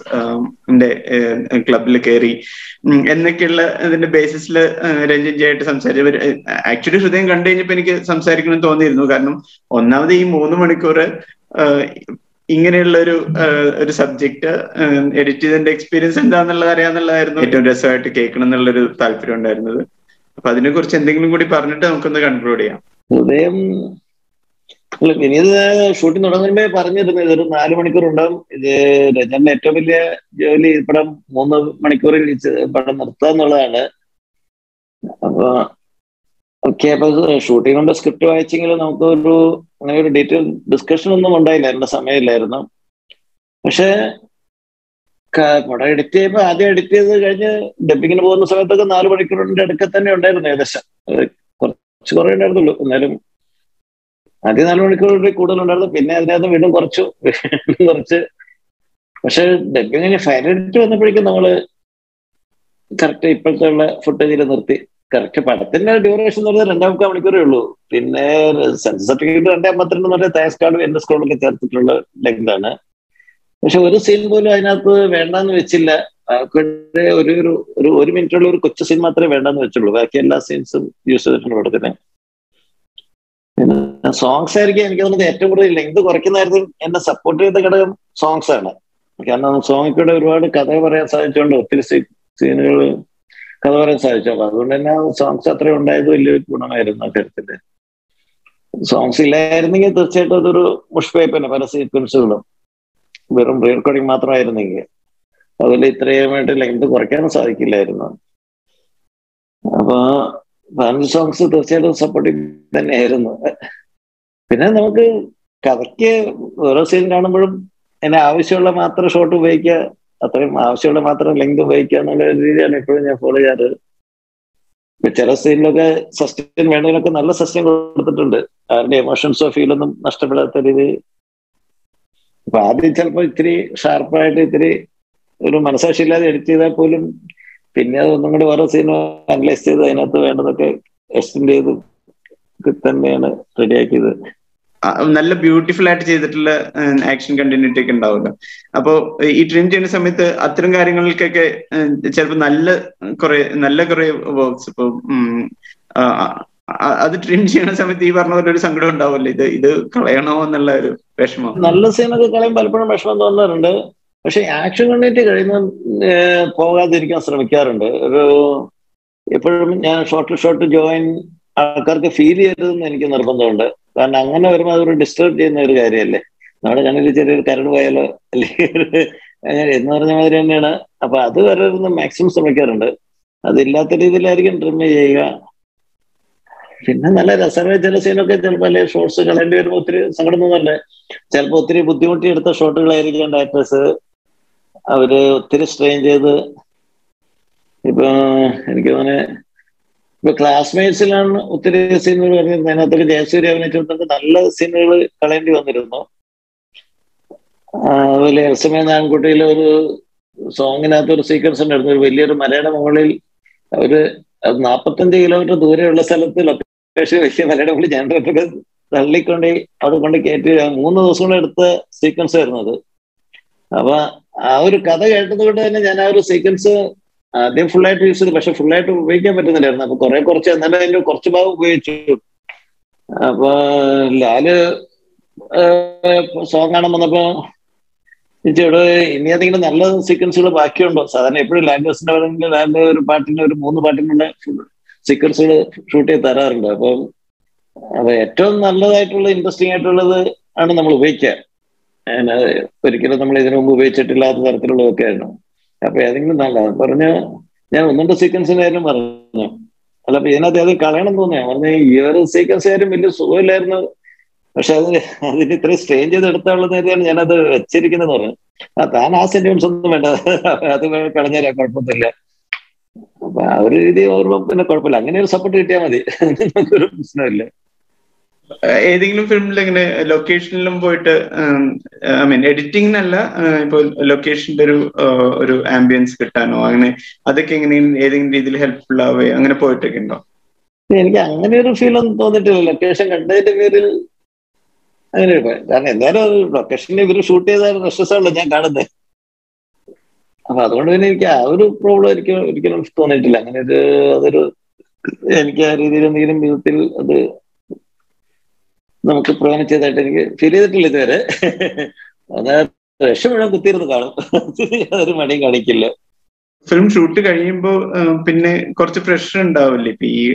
ക്ലബിൽ കയറി ഉം, എന്നൊക്കെയുള്ള ഇതിന്റെ ബേസിസിൽ രഞ്ജൻ ജയായിട്ട് സംസാരിച്ചവർ ആക്ച്വലി ഹൃദയം കണ്ടു കഴിഞ്ഞപ്പോ എനിക്ക് സംസാരിക്കണം തോന്നിയിരുന്നു കാരണം ഒന്നാമത് ഈ മൂന്ന് മണിക്കൂർ ആഹ്, ഇങ്ങനെയുള്ള ഒരു ആഹ്, ഒരു സബ്ജക്ട് എഡിറ്റ് ചെയ്തതിന്റെ എക്സ്പീരിയൻസ് എന്താണെന്നുള്ളത് അറിയാന്നുള്ളതായിരുന്നു ഏറ്റവും രസമായിട്ട് കേൾക്കണം എന്നുള്ളൊരു താല്പര്യം ഉണ്ടായിരുന്നത് അപ്പൊ അതിനെ കുറിച്ച് എന്തെങ്കിലും കൂടി പറഞ്ഞിട്ട് നമുക്കൊന്ന് കൺക്ലൂഡ് ചെയ്യാം ഹൃദയം അല്ല വിനീത് ഷൂട്ടിംഗ് തുടങ്ങുമ്പേ പറഞ്ഞിരുന്നു ഇതൊരു നാല് മണിക്കൂർ ഉണ്ടാവും ഇത് രജന്റെ ഏറ്റവും വലിയ ജോലി ഈ പടം മൂന്ന് മണിക്കൂറിൽ ഈ ചെ- പടം നിർത്തുക എന്നുള്ളതാണ് അപ്പൊ ഓക്കെ അപ്പൊ ഷൂട്ടിംഗ് കൊണ്ട് സ്ക്രിപ്റ്റ് വായിച്ചെങ്കിൽ നമുക്ക് ഒരു അങ്ങനെ ഒരു ഡീറ്റെയിൽ ഡിസ്കഷൻ ഒന്നും ഉണ്ടായില്ല എന്റെ സമയമില്ലായിരുന്നു പക്ഷെ ക- പടം എഡിറ്റ് ചെയ്യുമ്പോൾ ആദ്യം എഡിറ്റ് ചെയ്ത് കഴിഞ്ഞ് ഡബിങ്ങിന് പോകുന്ന സമയത്തൊക്കെ നാല് മണിക്കൂറിന്റെ അടുക്ക തന്നെ ഉണ്ടായിരുന്നു ഏകദേശം അത് കുറച്ച് കുറേ ഉണ്ടായിരുന്നുള്ളൂ എന്നാലും ആദ്യം നാല് മണിക്കൂറിൽ കൂടുതൽ ഉണ്ടായിരുന്നു പിന്നെ അതിനകത്ത് വീണ്ടും കുറച്ചു വീണ്ടും കുറച്ച് പക്ഷെ ഡബിങ് കഴിഞ്ഞ് ഫൈനൽ എഡിറ്റ് വന്നപ്പോഴേക്കും നമ്മള് കറക്റ്റ് ഇപ്പോഴത്തെ ഉള്ള ഫുട്ടേജിൽ നിർത്തി കറക്റ്റ് പടത്തിന്റെ ഡ്യൂറേഷൻ എന്ന് പറഞ്ഞാൽ രണ്ടേ മുക്കാൽ മണിക്കൂറേ ഉള്ളൂ പിന്നെ സെൻസർ സർട്ടിഫിക്കറ്റ് രണ്ടേ അമ്പത്തിരണ്ട് എന്ന് പറഞ്ഞാൽ തേസ് കാർഡും എന്റെ സ്കോളൊക്കെ ചേർത്തിട്ടുള്ള ലെങ്ത് ആണ് പക്ഷെ ഒരു സീൻ പോലും അതിനകത്ത് വേണ്ടാന്ന് വെച്ചില്ല ആൾക്കാരുടെ ഒരു ഒരു ഒരു ഒരു മിനിറ്റുള്ള ഒരു കൊച്ചു സീൻ മാത്രമേ വേണ്ടെന്ന് വെച്ചുള്ളൂ ബാക്കി എല്ലാ സീൻസും യൂസ് ചെയ്തിട്ടുണ്ട് പടത്തിന് പിന്നെ സോങ്സ് ആയിരിക്കും എനിക്ക് തോന്നുന്നത് ഏറ്റവും കൂടുതൽ ലെങ്ത് കുറയ്ക്കുന്ന കാര്യത്തിൽ എന്നെ സപ്പോർട്ട് ചെയ്ത ഘടകം സോങ്സ് ആണ് കാരണം സോങ്ങിൽ കൂടെ ഒരുപാട് കഥ പറയാൻ സാധിച്ചുകൊണ്ട് ഒത്തിരി സീനുകൾ കഥ പറയാൻ സാധിച്ചു അപ്പൊ അതുകൊണ്ട് തന്നെ സോങ്സ് അത്ര ഉണ്ടായത് വലിയൊരു ഗുണമായിരുന്നു ആ കാര്യത്തില് സോങ്സ് ഇല്ലായിരുന്നെങ്കിൽ തീർച്ചയായിട്ടും അതൊരു മുഷ്പേപ്പ് തന്നെ പല സീക്വൻസുകളും വെറും പ്രീ റെക്കോർഡിംഗ് മാത്രമായിരുന്നെങ്കിൽ അതുപോലെ ഇത്രയുമായിട്ട് ലെങ്ത് കുറയ്ക്കാനും സാധിക്കില്ലായിരുന്നു അപ്പൊ ഫാമിലി സോങ്സ് തീർച്ചയായിട്ടും സപ്പോർട്ടിങ് തന്നെയായിരുന്നു പിന്നെ നമുക്ക് കഥയ്ക്ക് ഓരോ സീൻ കാണുമ്പോഴും എന്നെ ആവശ്യമുള്ള മാത്രം ഷോട്ട് ഉപയോഗിക്കുക അത്രയും ആവശ്യമുള്ള മാത്രം ലെങ്ത് ഉപയോഗിക്കുക എന്നുള്ള ഒരു രീതിയാണ് എപ്പോഴും ഞാൻ ഫോളോ ചെയ്യാറ് ഇപ്പൊ ചില സീനിലൊക്കെ സസ്റ്റൈൻ വേണ്ടതിനൊക്കെ നല്ല സസ്റ്റൈൻ കൊടുത്തിട്ടുണ്ട് ആരുടെ എമോഷൻസോ ഫീലൊന്നും നഷ്ടപ്പെടാത്ത രീതി അപ്പൊ ആദ്യം ചിലപ്പോൾ ഇത്തിരി ഷാർപ്പായിട്ട് ഇത്തിരി ഒരു മനസാക്ഷി ഇല്ലാതെ എഡിറ്റ് ചെയ്താൽ പോലും പിന്നെ അത് ഒന്നും കൂടി ഓരോ സീനും അനലൈസ് ചെയ്ത് അതിനകത്ത് വേണ്ടതൊക്കെ എക്സ്റ്റെൻഡ് ചെയ്ത് തന്നെയാണ് റെഡിയാക്കിയത് ആ, നല്ല ബ്യൂട്ടിഫുൾ ആയിട്ട് ചെയ്തിട്ടുള്ള ആക്ഷൻ കണ്ടിന്യൂറ്റി ഒക്കെ ഉണ്ടാവുമല്ലോ അപ്പോ ഈ ട്രിം ചെയ്യുന്ന സമയത്ത് അത്തരം കാര്യങ്ങൾക്കൊക്കെ ചിലപ്പോൾ നല്ല കുറെ നല്ല കുറെ വർക്ക്സ് ഇപ്പൊ ഉം, ആ, ആ, അത് ട്രിം ചെയ്യുന്ന സമയത്ത് ഈ പറഞ്ഞ പോലെ ഒരു സങ്കടം ഉണ്ടാവുമല്ലോ ഇത് ഇത് കളയണോ എന്നുള്ള ഒരു വിഷമം നല്ല സീനൊക്കെ കളയും പലപ്പോഴും വിഷമം തോന്നാറുണ്ട് പക്ഷെ ആക്ഷൻ കണ്ടിട്ട് കഴിയുന്ന ഏഹ്, പോകാതിരിക്കാൻ ശ്രമിക്കാറുണ്ട് ഒരു എപ്പോഴും ഞാൻ ഷോർട്ട് ഷോർട്ട് ജോയിൻ ആൾക്കാർക്ക് ഫീൽ ചെയ്യരുതെന്ന് എനിക്ക് നിർബന്ധമുണ്ട് കാരണം അങ്ങനെ വരുമ്പോൾ അതൊരു ഡിസ്റ്റർബ് ചെയ്യുന്ന ഒരു കാര്യമല്ലേ നമ്മുടെ കണ്ണിൽ ചെറിയൊരു കരട് പോയാലോ അല്ലെങ്കിൽ ഒരു അങ്ങനെ എന്ന് പറഞ്ഞ മാതിരി തന്നെയാണ് അപ്പൊ അത് വരരുന്ന് മാക്സിമം ശ്രമിക്കാറുണ്ട് അതില്ലാത്ത രീതിയിലായിരിക്കും ട്രിം ചെയ്യുക പിന്നെ നല്ല രസമായ ചില സീനൊക്കെ ചിലപ്പോൾ അല്ലെ ഷോർട്സ് കളയേണ്ടി വരുമ്പോൾ ഒത്തിരി സങ്കടം തോന്നല്ലേ ചിലപ്പോൾ ഒത്തിരി ബുദ്ധിമുട്ടി എടുത്ത ഷോട്ടുകളായിരിക്കും ഡയറക്ടേഴ്സ് അവര് ഒത്തിരി സ്ട്രെയിൻ ചെയ്ത് ഇപ്പൊ എനിക്ക് തോന്നുന്നു ഇപ്പൊ ക്ലാസ്മേറ്റ്സിലാണ് ഒത്തിരി സീനുകൾ പറഞ്ഞിരുന്നത് അതിനകത്തൊക്കെ ജയസൂര്യ അഭിനയിച്ചിടത്തൊക്കെ നല്ല സീനുകൾ കളയേണ്ടി വന്നിരുന്നു ആ, അതുപോലെ എൽസമയ നാൻകുട്ടിയിലെ ഒരു സോങ്ങിനകത്ത് ഒരു സീക്വൻസ് ഉണ്ടായിരുന്നു ഒരു വലിയൊരു മലയുടെ മുകളിൽ ഒരു അത് നാൽപ്പത്തഞ്ച് കിലോമീറ്റർ ദൂരെയുള്ള സ്ഥലത്ത് ലൊക്കേഷൻ വലിയ മലയുടെ മുകളിൽ ജനറേറ്ററൊക്കെ തള്ളിക്കൊണ്ട് അവിടെ കൊണ്ട് കയറ്റി മൂന്ന് ദിവസം കൊണ്ട് എടുത്ത സീക്വൻസ് ആയിരുന്നു അത് അപ്പൊ ആ ഒരു കഥ കേട്ടത് കൊണ്ട് തന്നെ ഞാൻ ആ ഒരു സീക്വൻസ് ആദ്യം full ആയിട്ട് യൂസ് ചെയ്തു പക്ഷെ full ആയിട്ട് ഉപയോഗിക്കാൻ പറ്റുന്നില്ലായിരുന്നു അപ്പൊ കുറെ കുറച്ച് എന്നാലും അതിന്റെ കുറച്ച് ഭാഗം ഉപയോഗിച്ചു അപ്പൊ ലാല് സോങ് കാണാൻ വന്നപ്പോ ചേച്ചിയോട് ഇനി ഏതെങ്കിലും നല്ല സീക്വൻസുകൾ ബാക്കിയുണ്ടോ സാധാരണ എപ്പോഴും ലാംഗ്വേജിന്റെ പറയുമ്പോൾ ലാലിന്റെ ഒരു പാട്ടിന് ഒരു മൂന്ന് പാട്ടിനുള്ള സീക്വൻസുകൾ ഷൂട്ട് ചെയ്ത് തരാറുണ്ട് അപ്പം അപ്പൊ ഏറ്റവും നല്ലതായിട്ടുള്ള ഇൻട്രസ്റ്റിംഗ് ആയിട്ടുള്ളത് ആണ് നമ്മൾ ഉപയോഗിക്കുക അങ്ങനെ ഒരിക്കലും നമ്മൾ ഇതിനു മുമ്പ് ഉപയോഗിച്ചിട്ടില്ലാത്ത തരത്തിലുള്ളതൊക്കെയായിരുന്നു അപ്പൊ ഏതെങ്കിലും നല്ല പറഞ്ഞ ഞാൻ ഒന്നുണ്ട് സീക്വൻസിന്റെ കാര്യം പറഞ്ഞു അല്ല അപ്പൊ ഇതിനകത്ത് ഏത് കളയണം തോന്നിയാ പറഞ്ഞ ഈ ഒരു സീക്വൻസ് കാര്യം വലിയ സുഖമില്ലായിരുന്നു പക്ഷെ അത് അതിന് ഇത്രയും സ്ട്രെയിൻ ചെയ്ത് എടുത്താണെന്ന് കരുതിയാണ് ഞാനത് വെച്ചിരിക്കുന്നത് പറഞ്ഞു ആ താൻ ആ സെന്റിമെന്റ്സ് ഒന്നും വേണ്ട അത് കളഞ്ഞാലാ കുഴപ്പമൊന്നുമില്ല അപ്പൊ ആ ഒരു രീതി ഓർമ്മ പിന്നെ കുഴപ്പമില്ല അങ്ങനെ ഒരു സപ്പോർട്ട് കിട്ടിയാൽ മതി ഒരു പ്രശ്നമില്ല ഏതെങ്കിലും ഫിലിമിൽ ഇങ്ങനെ ലൊക്കേഷനിലും പോയിട്ട് ഐ മീൻ എഡിറ്റിംഗിനല്ല ഇപ്പൊ ലൊക്കേഷന്റെ ഒരു ആ, ഒരു ആംബിയൻസ് കിട്ടാനോ അങ്ങനെ അതൊക്കെ എങ്ങനെ ഏതെങ്കിലും രീതിയിൽ ഹെൽപ്ഫുൾ ആവുകയോ അങ്ങനെ പോയിട്ടൊക്കെ ഉണ്ടോ എനിക്ക് അങ്ങനെ ഒരു ഫീൽ ഒന്നും തോന്നിയിട്ടില്ല ലൊക്കേഷൻ കണ്ടതിന്റെ പേരിൽ അങ്ങനെ ഒരു ഭയം. കാരണം എന്തായാലും ലൊക്കേഷനിൽ ഇവര് ഷൂട്ട് ചെയ്ത റഷസാണല്ലോ ഞാൻ കാണുന്നത് അപ്പൊ അതുകൊണ്ട് തന്നെ എനിക്ക് ആ ഒരു പ്രോബ്ലം എനിക്ക് ഒരിക്കലും തോന്നിയിട്ടില്ല അങ്ങനെ ഒരു അതൊരു എനിക്ക് ആ രീതിയിൽ എന്തെങ്കിലും വിധത്തിൽ അത് നമുക്ക് പ്രയോജനം ചെയ്തതായിട്ട് എനിക്ക് ഫീൽ ചെയ്തിട്ടില്ല ഇതുവരെ അത് രക്ഷ മുഴുവൻ കുത്തിയിരുന്ന് കാണും അതൊരു മടിയും കാണിക്കില്ല ഫിലിം ഷൂട്ട് കഴിയുമ്പോൾ പിന്നെ കുറച്ച് പ്രഷർ ഉണ്ടാവില്ലേ ഇപ്പൊ ഈ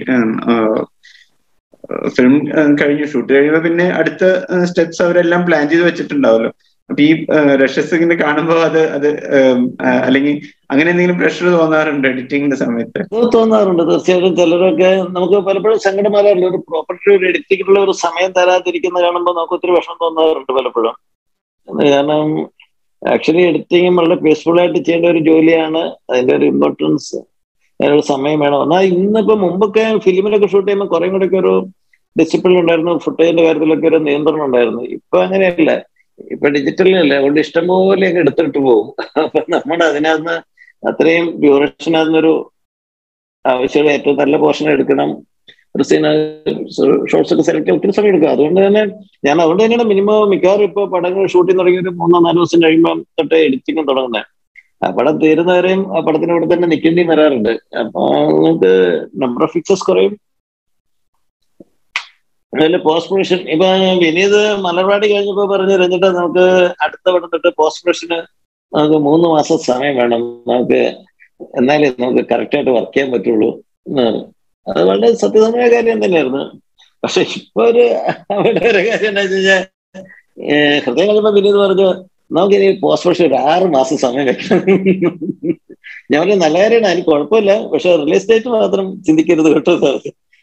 ഫിലിം കഴിഞ്ഞു ഷൂട്ട് കഴിയുമ്പോൾ പിന്നെ അടുത്ത സ്റ്റെപ്സ് അവരെല്ലാം പ്ലാൻ ചെയ്ത് വെച്ചിട്ടുണ്ടാവല്ലോ അപ്പൊ ഈ റഷസ് ഇങ്ങനെ കാണുമ്പോൾ അത് അത് ഉം, ആ, അല്ലെങ്കിൽ അങ്ങനെ എന്തെങ്കിലും പ്രഷർ തോന്നാറുണ്ട് എഡിറ്റിംഗിന്റെ സമയത്ത് അത് തോന്നാറുണ്ട് തീർച്ചയായിട്ടും ചിലരൊക്കെ നമുക്ക് പലപ്പോഴും സങ്കടം വരാറുണ്ട് ഒരു പ്രോപ്പർട്ടി ഒരു എഡിറ്റിങ്ങിനുള്ള ഒരു സമയം തരാതിരിക്കുന്ന കാണുമ്പോൾ നമുക്ക് ഒത്തിരി വിഷമം തോന്നാറുണ്ട് പലപ്പോഴും കാരണം ആക്ച്വലി എഡിറ്റിംഗ് വളരെ പീസ്ഫുൾ ആയിട്ട് ചെയ്യേണ്ട ഒരു ജോലിയാണ് അതിന്റെ ഒരു ഇമ്പോർട്ടൻസ് അതിനൊരു സമയം വേണം എന്നാൽ ഇന്നിപ്പോ മുമ്പൊക്കെ ഫിലിമിലൊക്കെ ഷൂട്ട് ചെയ്യുമ്പോൾ കുറേ കൂടെ ഒക്കെ ഒരു ഡിസിപ്ലിൻ ഉണ്ടായിരുന്നു ഫുട്ടേജിന്റെ കാര്യത്തിലൊക്കെ ഒരു നിയന്ത്രണം ഉണ്ടായിരുന്നു ഇപ്പൊ അങ്ങനെയല്ല ഇപ്പൊ ഡിജിറ്റലിലല്ലേ അതുകൊണ്ട് ഇഷ്ടംപോലെ അങ്ങ് എടുത്തിട്ട് പോകും അപ്പൊ നമ്മുടെ അതിനകത്ത് അത്രയും ഡ്യൂറേഷൻ അതിനൊരു ആവശ്യമുള്ള ഏറ്റവും നല്ല പോർഷൻ എടുക്കണം ഒരു സീൻ ഷോർട്സ് ഒക്കെ സെലക്ട് ചെയ്യാൻ ഒത്തിരി സമയം എടുക്കും അതുകൊണ്ട് തന്നെ ഞാൻ അതുകൊണ്ട് തന്നെയാണ് മിനിമം മിക്കവാറും ഇപ്പൊ പടങ്ങൾ ഷൂട്ടിംഗ് തുടങ്ങി ഒരു മൂന്നോ നാലോ ദിവസം കഴിയുമ്പോൾ തൊട്ട് എഡിറ്റിംഗ് തുടങ്ങുന്നത് ആ പടം തീരുന്നവരെയും ആ പടത്തിന് ഇവിടെ തന്നെ നിൽക്കേണ്ടിയും വരാറുണ്ട് അപ്പൊ നമുക്ക് നമ്പർ ഓഫ് ഫിക്സസ് കുറയും അതുപോലെ പോസ്റ്റ് പ്രൊഡക്ഷൻ ഇപ്പൊ വിനീത് മലർവാടി കഴിഞ്ഞപ്പോ പറഞ്ഞു രഞ്ജിട്ട് നമുക്ക് അടുത്ത പടം തൊട്ട് പോസ്റ്റ് പ്രൊഡക്ഷന് നമുക്ക് മൂന്ന് മാസം സമയം വേണം നമുക്ക് എന്നാലേ നമുക്ക് കറക്റ്റ് ആയിട്ട് വർക്ക് ചെയ്യാൻ പറ്റുള്ളൂ എന്ന് പറഞ്ഞു. അത് വളരെ സത്യസമയ കാര്യം തന്നെയായിരുന്നു പക്ഷെ ഇപ്പൊ ഒരു അവിടെ ഒരു കാര്യം എന്താ വെച്ച് കഴിഞ്ഞാൽ ഏഹ് ഹൃദയം കഴിഞ്ഞപ്പോ വിനീത് പറഞ്ഞു നമുക്ക് ഇനി പോസ്റ്റ് പ്രൊഡക്ഷൻ ഒരു ആറ് മാസം സമയം വെക്കണം ഞാൻ പറഞ്ഞു നല്ല കാര്യമാണ് അതിന് കുഴപ്പമില്ല പക്ഷെ റിലീസ് ഡേറ്റ് മാത്രം ചിന്തിക്കരുത് കേട്ടോ സാർ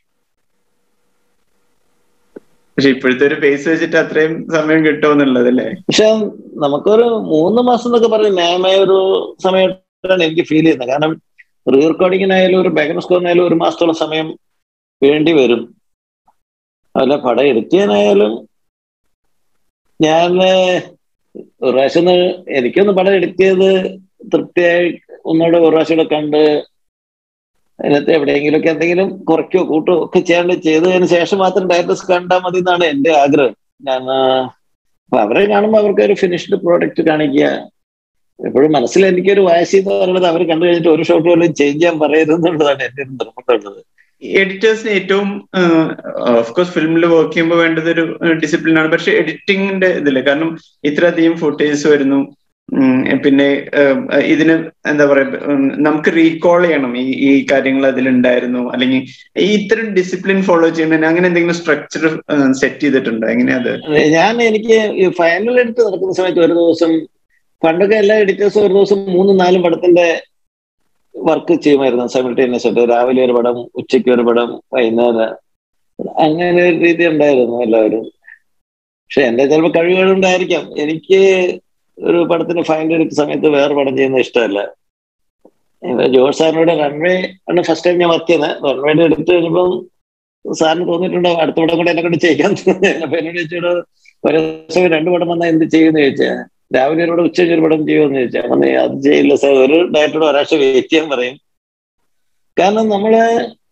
പക്ഷെ ഇപ്പോഴത്തെ ഒരു പേസ് വെച്ചിട്ട് അത്രയും സമയം കിട്ടുമെന്നുള്ളത് അല്ലേ പക്ഷെ നമുക്കൊരു മൂന്ന് മാസം എന്നൊക്കെ പറഞ്ഞ് ന്യായമായ ഒരു സമയത്താണ് എനിക്ക് ഫീൽ ചെയ്യുന്നത് കാരണം റീ റെക്കോർഡിങ്ങിനായാലും ഒരു ബാക്ക്ഗ്രൗണ്ട് സ്കോറിനായാലും ഒരു മാസത്തോളം സമയം വേണ്ടി വരും അല്ല പടം എഡിറ്റ് ചെയ്യാനായാലും ഞാൻ ഒരു പ്രാവശ്യം ഒന്ന് എനിക്കൊന്ന് പടം എഡിറ്റ് ചെയ്ത് തൃപ്തിയായി ഒന്നുകൂടെ ഒരു പ്രാവശ്യം കൂടെ കണ്ട് അതിനകത്ത് എവിടെയെങ്കിലുമൊക്കെ എന്തെങ്കിലും കുറയ്ക്കോ കൂട്ടോ ഒക്കെ ചെയ്യാണ്ട് ചെയ്തതിന് ശേഷം മാത്രം ഡയറക്ടേഴ്സ് കണ്ടാൽ മതി എന്നാണ് എന്റെ ആഗ്രഹം ഞാൻ ആ, അപ്പൊ അവരെ കാണുമ്പോൾ അവർക്ക് ഒരു ഫിനിഷ്ഡ് പ്രോഡക്റ്റ് കാണിക്കുക എപ്പോഴും മനസ്സിൽ എനിക്കൊരു വാശി എന്ന് പറയുന്നത് അവർ കണ്ടു കഴിഞ്ഞിട്ട് ഒരു ഷോട്ട് പോലും ചേഞ്ച് ചെയ്യാൻ പറയരുത് എന്നുള്ളതാണ് എന്റെ ഒരു നിർബന്ധമുള്ളത് എഡിറ്റേഴ്സിന് ഏറ്റവും ഓഫ് കോഴ്സ് ഫിലിമിൽ വർക്ക് ചെയ്യുമ്പോൾ വേണ്ടത് ഒരു ഡിസിപ്ലിൻ ആണ് പക്ഷെ എഡിറ്റിംഗിന്റെ ഇതില് കാരണം ഇത്രയധികം ഫുട്ടേജ് വരുന്നു ഉം, പിന്നെ ഏഹ്, ഇതിന് എന്താ പറയാ ഉം, നമുക്ക് റീകോൾ ചെയ്യണം ഈ ഈ കാര്യങ്ങൾ അതിലുണ്ടായിരുന്നു അല്ലെങ്കിൽ ഈ ഇത്തരം ഡിസിപ്ലിൻ ഫോളോ ചെയ്യുന്നതിന് അങ്ങനെ എന്തെങ്കിലും സ്ട്രക്ചർ സെറ്റ് ചെയ്തിട്ടുണ്ടോ എങ്ങനെയാ അത് അതെ, ഞാൻ എനിക്ക് ഈ ഫൈനൽ എഡിറ്റ് നടക്കുന്ന സമയത്ത് ഒരു ദിവസം പണ്ടൊക്കെ എല്ലാ എഡിറ്റേഴ്സും ഒരു ദിവസം മൂന്നും നാലും പടത്തിന്റെ വർക്ക് ചെയ്യുമായിരുന്നു സൈമിൾട്ടേനിയസ് ആയിട്ട് രാവിലെ ഒരു പടം ഉച്ചയ്ക്ക് ഒരു പടം വൈകുന്നേരം അങ്ങനെ ഒരു രീതി ഉണ്ടായിരുന്നു എല്ലാവരും പക്ഷെ എന്റെ ചിലപ്പോൾ കഴിവുകളുണ്ടായിരിക്കാം എനിക്ക് ഒരു പടത്തിന് ഫൈനൽ എഡിറ്റ് സമയത്ത് വേറെ പടം ചെയ്യുന്നത് ഇഷ്ടമല്ല ഇപ്പൊ ജോർജ് സാറിനോട് റൺവേ ആണ് ഫസ്റ്റ് ടൈം ഞാൻ വർക്ക് ചെയ്യുന്നത് റൺവേയുടെ എടുത്ത് കഴിഞ്ഞപ്പം സാറിന് തോന്നിയിട്ടുണ്ടോ അടുത്ത പടം കൂടെ എന്നെ കൊണ്ട് ചെയ്യാൻ തോന്നി അപ്പൊ എന്നോട് ചോദിച്ചോട് ഒരു ദിവസം രണ്ട് പടം വന്നാൽ എന്ത് ചെയ്യുമെന്ന് ചോദിച്ചാൽ രാവിലെ ഒരു പടം ഉച്ചയ്ക്ക് ഒരു പടം ചെയ്യുമെന്ന് ചോദിച്ചാൽ അപ്പൊ ഞാൻ അത് ചെയ്യില്ല സാർ ഒരു ഡയറക്ടറോട് ഒരാഴ്ച വെയിറ്റ് ചെയ്യാൻ പറയും കാരണം നമ്മള്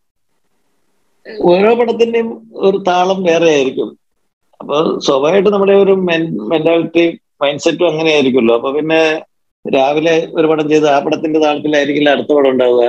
ഓരോ പടത്തിന്റെയും ഒരു താളം വേറെ ആയിരിക്കും അപ്പൊ സ്വാഭാവികമായിട്ട് നമ്മുടെ ഒരു മെന്റാലിറ്റി മൈൻഡ് സെറ്റും അങ്ങനെ ആയിരിക്കുമല്ലോ അപ്പൊ പിന്നെ രാവിലെ ഒരു പടം ചെയ്ത് ആ പടത്തിന്റെ താളത്തിലായിരിക്കില്ല അടുത്ത പടം ഉണ്ടാവുക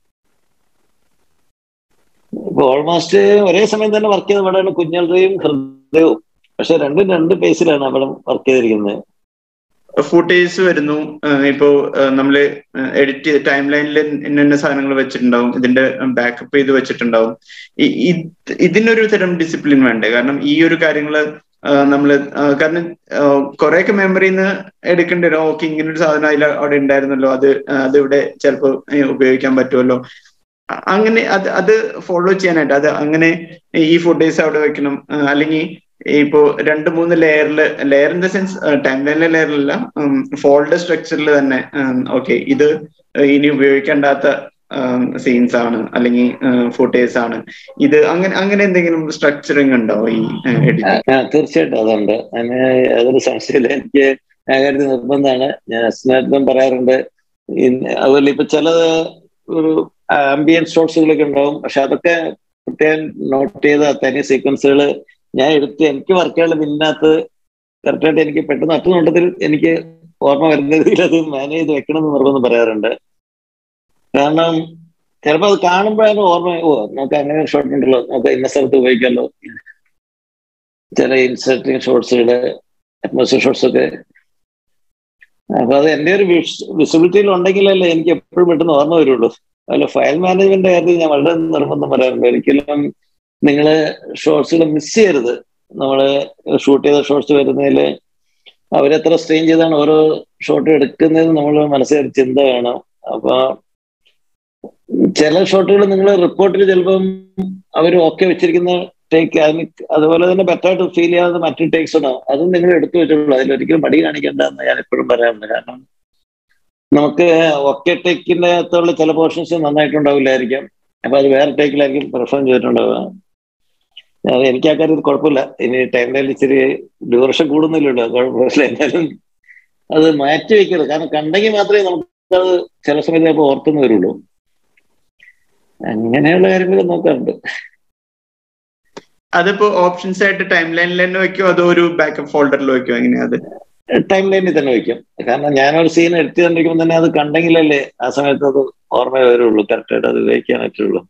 ഇപ്പൊ ഓൾമോസ്റ്റ് ഒരേ സമയം തന്നെ വർക്ക് ചെയ്ത പടമാണ് കുഞ്ഞൽറയും ഹൃദയവും പക്ഷെ രണ്ടും രണ്ട് പേസിലാണ് ആ പടം വർക്ക് ചെയ്തിരിക്കുന്നത് ഫുട്ടേജ് വരുന്നു ഏഹ് ഇപ്പോ ഏഹ് നമ്മള് എഡിറ്റ് ചെയ്ത് ടൈം ലൈനിൽ ഇന്ന ഇന്ന സാധനങ്ങൾ വെച്ചിട്ടുണ്ടാവും ഇതിന്റെ ബാക്കപ്പ് ചെയ്ത് വെച്ചിട്ടുണ്ടാവും ഈ- ഇത് ഇതിനൊരു തരം ഡിസിപ്ലിൻ വേണ്ടേ കാരണം ഈ ഒരു കാര്യങ്ങള് ഏഹ് നമ്മള് ഏഹ് കാരണം കുറെയൊക്കെ മെമ്മറിന്ന് എടുക്കേണ്ടി വരും ഓക്കെ ഇങ്ങനെ ഒരു സാധനം അതിൽ അവിടെ ഉണ്ടായിരുന്നല്ലോ അത് ഏഹ് അത് ഇവിടെ ചിലപ്പോൾ ഉപയോഗിക്കാൻ പറ്റുമല്ലോ അ- അങ്ങനെ അത് അത് ഫോളോ ചെയ്യാനായിട്ട് അത് അങ്ങനെ ഈ ഫുട്ടേജ് അവിടെ വെക്കണം ഏഹ് അല്ലെങ്കിൽ ഇപ്പോ രണ്ട് മൂന്ന് ലെയറിൽ layer in the sense time ലൈനിലെ ലെയറിലല്ല ഫോൾഡ് സ്ട്രക്ചറിൽ തന്നെ ഓക്കെ ഇത് ഇനി ഉപയോഗിക്കേണ്ടാത്ത സീൻസ് ആണ് അല്ലെങ്കിൽ ഫുട്ടേജ് ആണ് ഇത് അങ്ങനെ അങ്ങനെ എന്തെങ്കിലും സ്ട്രക്ചറിങ് ഉണ്ടോ ഈ എഡിറ്റിംഗ് ആ, തീർച്ചയായിട്ടും അതുണ്ട് അതിന് യാതൊരു സംശയമില്ല എനിക്ക് ആ കാര്യത്തിൽ നിർബന്ധമാണ് ഞാൻ സ്നേഹം പറയാറുണ്ട് ഇന്ന് അതുപോലെ ഇപ്പൊ ചില ഒരു ആംബിയൻ ഷോട്ട്സുകളൊക്കെ ഉണ്ടാവും പക്ഷെ അതൊക്കെ പ്രത്യേകം നോട്ട് ചെയ്ത തനി സീക്വൻസുകൾ ഞാൻ എടുത്ത് എനിക്ക് വർക്കുകൾ ഇതിനകത്ത് കറക്റ്റായിട്ട് എനിക്ക് പെട്ടെന്ന് ഒറ്റ നോട്ടത്തിൽ എനിക്ക് ഓർമ്മ വരുന്ന രീതിയിൽ അത് മാനേജ് ചെയ്ത് വെക്കണം എന്ന് നിർബന്ധം പറയാറുണ്ട് കാരണം ചിലപ്പോൾ അത് കാണുമ്പോഴാണ് ഓർമ്മ ഓ നമുക്ക് അങ്ങനെ ഷോട്ട് ഉണ്ടല്ലോ നമുക്ക് ഇന്ന സ്ഥലത്ത് ഉപയോഗിക്കാമല്ലോ ചില ഇൻസർട്ടിങ് ഷോട്ട്സുകള് അറ്റ്മോസ്ഫിയർ ഷോട്ട്സ് ഒക്കെ അപ്പൊ അത് എന്റെ ഒരു വിസിബിലിറ്റിയിൽ ഉണ്ടെങ്കിലല്ലേ എനിക്ക് എപ്പോഴും പെട്ടെന്ന് ഓർമ്മ വരുള്ളൂ അതുപോലെ ഫയൽ മാനേജ്മെന്റ് കാര്യത്തിൽ ഞാൻ വളരെ നിർബന്ധം പറയാറുണ്ട് ഒരിക്കലും നിങ്ങൾ ഷോർട്സുകൾ മിസ് ചെയ്യരുത് നമ്മള് ഷൂട്ട് ചെയ്ത ഷോർട്സ് വരുന്നതിൽ അവരെത്ര സ്ട്രെയിൻ ചെയ്താണ് ഓരോ ഷോട്ട് എടുക്കുന്നത് നമ്മൾ മനസ്സിൽ ചിന്ത വേണം അപ്പൊ ചില ഷോട്ടുകൾ നിങ്ങൾ റിപ്പോർട്ടിൽ ചിലപ്പം അവർ ഓക്കെ വെച്ചിരിക്കുന്ന ടേക്ക് അതിന് അതുപോലെ തന്നെ ബെറ്ററായിട്ട് ഫീൽ ചെയ്യാതെ മറ്റു ടേക്സ് ഉണ്ടാവും അതും നിങ്ങൾ എടുത്തു വെച്ചിട്ടുള്ളൂ അതിലൊരിക്കലും മടി കാണിക്കേണ്ട എന്ന് ഞാൻ എപ്പോഴും പറയാറുണ്ട് കാരണം നമുക്ക് ഒക്കെ ടേക്കിന്റെ അകത്തുള്ള ചില പോർഷൻസ് നന്നായിട്ടുണ്ടാവില്ലായിരിക്കും അപ്പൊ അത് വേറെ ടേക്കിലായിരിക്കും പെർഫോം ചെയ്തിട്ടുണ്ടാവുക അത് എനിക്ക് ആ കാര്യത്തിൽ കുഴപ്പമില്ല ഇനി ടൈം ലൈനിൽ ഇച്ചിരി ഡ്യൂറേഷൻ കൂടുന്നില്ലല്ലോ കുഴപ്പമില്ല എന്നാലും അത് മാറ്റി വെക്കരുത് കാരണം കണ്ടെങ്കിൽ മാത്രമേ നമുക്ക് അത് ചില സമയത്ത് ചിലപ്പോൾ ഓർത്തെന്ന് വരുള്ളൂ അങ്ങനെയുള്ള കാര്യങ്ങൾ നോക്കാറുണ്ട് അതിപ്പോ ഓപ്ഷൻസ് ആയിട്ട് ടൈം ലൈനിൽ തന്നെ വെക്കോ അതോ ഒരു ബാക്കപ്പ് ഫോൾഡറിൽ വെക്കോ എങ്ങനെയാ അത് ടൈം ലൈനിൽ തന്നെ വയ്ക്കും കാരണം ഞാനൊരു സീൻ എടുത്തു തന്നിരിക്കുമ്പോൾ തന്നെ അത് കണ്ടെങ്കിലല്ലേ ആ സമയത്ത് അത് ഓർമ്മ വരുള്ളൂ കറക്റ്റായിട്ട് അത് ഉപയോഗിക്കാൻ പറ്റുള്ളൂ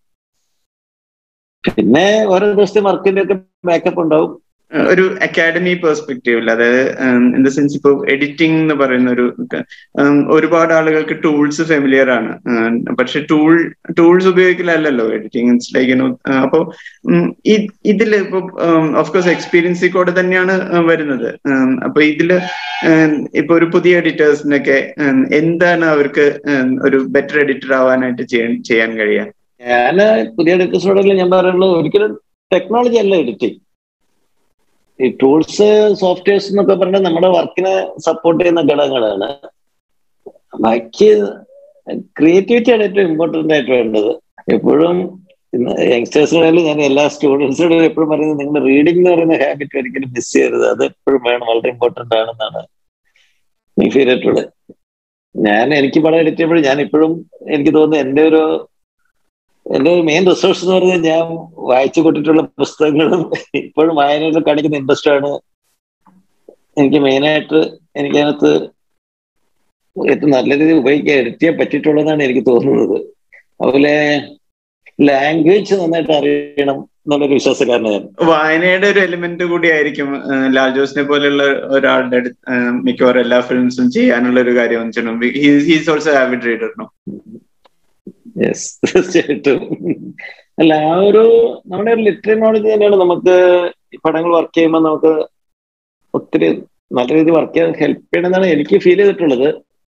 പിന്നെ ഓരോ ദിവസത്തെ വർക്കിന്റെ ഒക്കെ ബാക്കപ്പ് ഉണ്ടാവും ഒരു അക്കാഡമി പെർസ്പെക്റ്റീവിൽ അതായത് ഇൻ ദ സെൻസ് ഇപ്പോൾ എഡിറ്റിംഗ് എന്ന് പറയുന്ന ഒരു ഉം, ഒരുപാട് ആളുകൾക്ക് ടൂൾസ് ഫെമിലിയർ ആണ് ഉം, പക്ഷെ ടൂൾ ടൂൾസ് ഉപയോഗിക്കലല്ലോ എഡിറ്റിംഗ് ഇറ്റ്സ് ലൈക്ക് അപ്പോൾ ഇതിൽ ഇപ്പോൾ ഓഫ്കോഴ്സ് എക്സ്പീരിയൻസിൽ കൂടെ തന്നെയാണ് ഉം, വരുന്നത് ഉം, അപ്പൊ ഇതില് ഉം, ഇപ്പൊ ഒരു പുതിയ എഡിറ്റേഴ്സിനൊക്കെ ഉം, എന്താണ് അവർക്ക് ഉം, ഒരു ബെറ്റർ എഡിറ്റർ ആവാനായിട്ട് ചെയ്യാൻ ചെയ്യാൻ കഴിയുക ഞാൻ പുതിയ എഡിറ്റേഴ്സിനോടെല്ലാം ഞാൻ പറയുള്ളത് ഒരിക്കലും ടെക്നോളജി അല്ല എഡിറ്റിംഗ് ഈ ടൂൾസ് സോഫ്റ്റ്വെയർസ് എന്നൊക്കെ പറഞ്ഞാൽ നമ്മുടെ വർക്കിനെ സപ്പോർട്ട് ചെയ്യുന്ന ഘടകങ്ങളാണ് ബാക്കി ക്രിയേറ്റിവിറ്റി ആണ് ഏറ്റവും ഇമ്പോർട്ടന്റ് ആയിട്ട് വേണ്ടത് എപ്പോഴും യങ്സ്റ്റേഴ്സിനായാലും ഞാൻ എല്ലാ സ്റ്റുഡൻസിനോടും എപ്പോഴും പറയുന്നത് നിങ്ങൾ റീഡിംഗ് എന്ന് പറയുന്ന ഹാബിറ്റ് ഒരിക്കലും മിസ് ചെയ്യരുത് അത് എപ്പോഴും വേണം വളരെ ഇമ്പോർട്ടന്റ് ആണെന്നാണ് എനിക്ക് ഫീൽ ചെയ്തിട്ടുള്ളത് ഞാൻ എനിക്ക് പടം എഡിറ്റ് ചെയ്യുമ്പോൾ ഞാൻ ഇപ്പോഴും എനിക്ക് തോന്നുന്നു എൻ്റെ ഒരു എൻ്റെ മെയിൻ റിസോഴ്സ് എന്ന് പറഞ്ഞാൽ ഞാൻ വായിച്ചു കൂട്ടിയിട്ടുള്ള പുസ്തകങ്ങളും ഇപ്പോഴും വായനയിൽ കാണിക്കുന്ന ഇൻട്രസ്റ്റ് ആണ് എനിക്ക് മെയിനായിട്ട് എനിക്കതിനകത്ത് ഏറ്റവും നല്ല രീതിയിൽ ഉപയോഗിക്കാൻ എഡിറ്റ് ചെയ്യാൻ പറ്റിയിട്ടുള്ളതാണ് എനിക്ക് തോന്നുന്നത് അതുപോലെ ലാംഗ്വേജ് നന്നായിട്ട് അറിയണം എന്നുള്ളൊരു വിശ്വാസക്കാരനാണ് ഞാൻ വായനയുടെ ഒരു എലിമെന്റ് കൂടി ആയിരിക്കും ലാൽ ജോസിനെ പോലെയുള്ള ഒരാളുടെ അടുത്ത് ആ, മിക്കവാറും എല്ലാ ഫിലിംസും ചെയ്യാനുള്ള ഒരു കാര്യം വെച്ചിട്ടുണ്ടെങ്കിൽ he's also avid reader no yes തീർച്ചയായിട്ടും അല്ല ആ ഒരു നമ്മുടെ ഒരു ലിറ്റററി നോളജ് തന്നെയാണ് നമുക്ക് ഈ പടങ്ങൾ വർക്ക് ചെയ്യുമ്പോൾ നമുക്ക് ഒത്തിരി നല്ല രീതിയിൽ വർക്ക് ചെയ്യാൻ ഹെൽപ്പ് ചെയ്യണമെന്നാണ് എനിക്ക് ഫീൽ ചെയ്തിട്ടുള്ളത്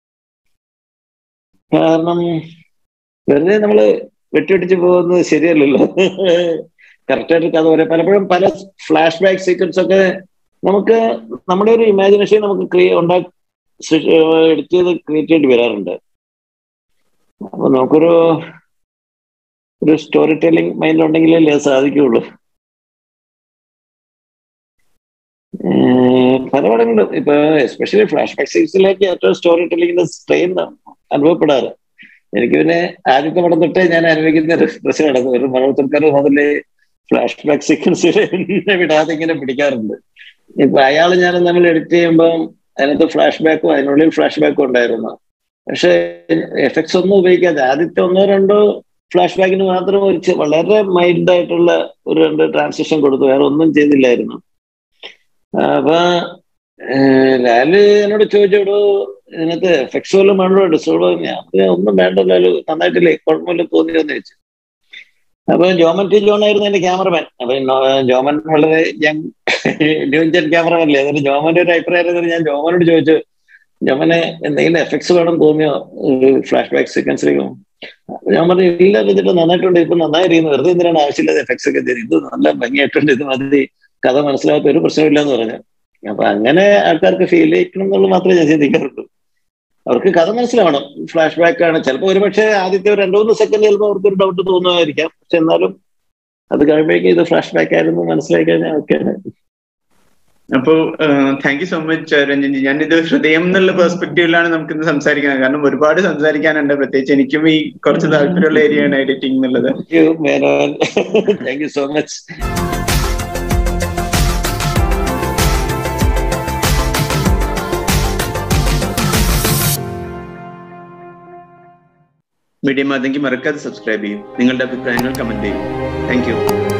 കാരണം വെറുതെ നമ്മള് വെട്ടിവെട്ടിച്ച് പോകുന്നത് ശരിയല്ലല്ലോ കറക്റ്റായിട്ട് കഥ പറയാം പലപ്പോഴും പല ഫ്ലാഷ് ബാക്ക് സീക്വൻസ് ഒക്കെ നമുക്ക് നമ്മുടെ ഒരു ഇമാജിനേഷൻ നമുക്ക് ക്രിയേ ഉണ്ടാക്കി എഡിറ്റ് ചെയ്ത് ക്രിയേറ്റ് ചെയ്യേണ്ടി വരാറുണ്ട് അപ്പൊ നമുക്കൊരു ഒരു സ്റ്റോറി ടെല്ലിംഗ് മൈൻഡ് ഉണ്ടെങ്കിലല്ലേ അത് സാധിക്കുള്ളൂ ഏർ പല പടങ്ങളും ഇപ്പൊ എസ്പെഷ്യലി ഫ്ലാഷ് ബാക്ക് സീരീസിലേക്ക് ഏറ്റവും സ്റ്റോറി ടെല്ലിങ്ങിന്റെ സ്ട്രെയിൻ അനുഭവപ്പെടാറ് എനിക്ക് പിന്നെ ആദ്യത്തെ പടം തൊട്ടേ ഞാൻ അനുഭവിക്കുന്ന ഒരു പ്രശ്നം നടന്നു ഒരു മലയാളത്തിൽക്കാർ മുതലേ ഫ്ലാഷ് ബാക്ക് സീക്വൻസ് എന്നെ വിടാതെ ഇങ്ങനെ പിടിക്കാറുണ്ട് ഇപ്പൊ അയാൾ ഞാൻ നമ്മൾ എഡിറ്റ് ചെയ്യുമ്പോൾ അതിനകത്ത് ഫ്ലാഷ് ബാക്കും അതിനുള്ളിൽ ഫ്ലാഷ് ബാക്കും ഉണ്ടായിരുന്നു പക്ഷെ എഫക്ട്സ് ഒന്നും ഉപയോഗിക്കാതെ ആദ്യത്തെ ഒന്നോ രണ്ടോ ഫ്ലാഷ് ബാക്കിന് മാത്രം ഒരു ചെ- വളരെ മൈൽഡ് ആയിട്ടുള്ള ഒരു രണ്ട് ട്രാൻസിഷൻ കൊടുത്തു വേറെ ഒന്നും ചെയ്തില്ലായിരുന്നു അപ്പൊ ഏഹ് ലാല് എന്നോട് ചോദിച്ചോടോ ഇതിനകത്ത് എഫക്ട്സ് വല്ലതും വേണ്ടോ ഡിസോൾവ് ഞാൻ പറഞ്ഞു, ഒന്നും വേണ്ട ലാലു നന്നായിട്ടില്ലേ കുഴപ്പമില്ല തോന്നിയോന്ന് ചോദിച്ചു അപ്പൊ ജോമൻ ടി ജോൺ ആയിരുന്നു എന്റെ ക്യാമറമാൻ അപ്പൊ നോ- ജോമൻ വളരെ യങ് ന്യൂജൻ ക്യാമറമാൻ അല്ലേ അതിന് ജോമന്റെ ഒരു അഭിപ്രായം ആയിരുന്നു ഞാൻ ജോമനോട് ചോദിച്ചു ജോമനെ എന്തെങ്കിലും എഫക്ട്സ് വേണം തോന്നിയോ ഫ്ലാഷ് ബാക്ക് സീക്വൻസിലേക്ക് ഞാൻ പറഞ്ഞു ഇല്ല ഇതിട്ട് നന്നായിട്ടുണ്ട് ഇപ്പൊ നന്നായിരിക്കുന്നു വെറുതെ എന്തിനാണ് ആവശ്യമില്ലാതെ എഫക്ട്സ് ഒക്കെ ചെയ്ത് ഇത് നല്ല ഭംഗിയായിട്ടുണ്ട് ഇത് മതി കഥ മനസ്സിലാവാത്ത ഒരു പ്രശ്നമില്ല എന്ന് പറഞ്ഞു അപ്പൊ അങ്ങനെ ആൾക്കാർക്ക് ഫീൽ ചെയ്യിക്കണം എന്നുള്ളത് മാത്രമേ ഞാൻ ചിന്തിക്കാറുള്ളൂ അവർക്ക് കഥ മനസ്സിലാവണം ഫ്ലാഷ് ബാക്ക് ആണ് ചിലപ്പോൾ ഒരുപക്ഷെ ആദ്യത്തെ ഒരു രണ്ടു മൂന്ന് സെക്കൻഡ് ചിലപ്പോൾ അവർക്ക് ഒരു ഡൗട്ട് തോന്നുമായിരിക്കാം പക്ഷെ എന്നാലും അത് കഴിയുമ്പോഴേക്കും ഇത് ഫ്ലാഷ് ബാക്ക് ആയിരുന്നു മനസ്സിലാക്കി കഴിഞ്ഞാൽ ഓക്കെയാണ് അപ്പോ thank you so much Ranjan ji ഞാനിത് ഹൃദയം എന്നുള്ള പെർസ്പെക്റ്റീവിലാണ് നമുക്ക് ഇന്ന് സംസാരിക്കുന്നത് കാരണം ഒരുപാട് സംസാരിക്കാനുണ്ട് പ്രത്യേകിച്ച് എനിക്കും ഈ കുറച്ച് താല്പര്യമുള്ള ഏരിയയാണ് എഡിറ്റിംഗ് എന്നുള്ളത് thank you Menon thank you so much media മാതെങ്കിൽ മറക്കാതെ സബ്സ്ക്രൈബ് ചെയ്യും നിങ്ങളുടെ അഭിപ്രായങ്ങൾ കമന്റ് ചെയ്യും താങ്ക് യു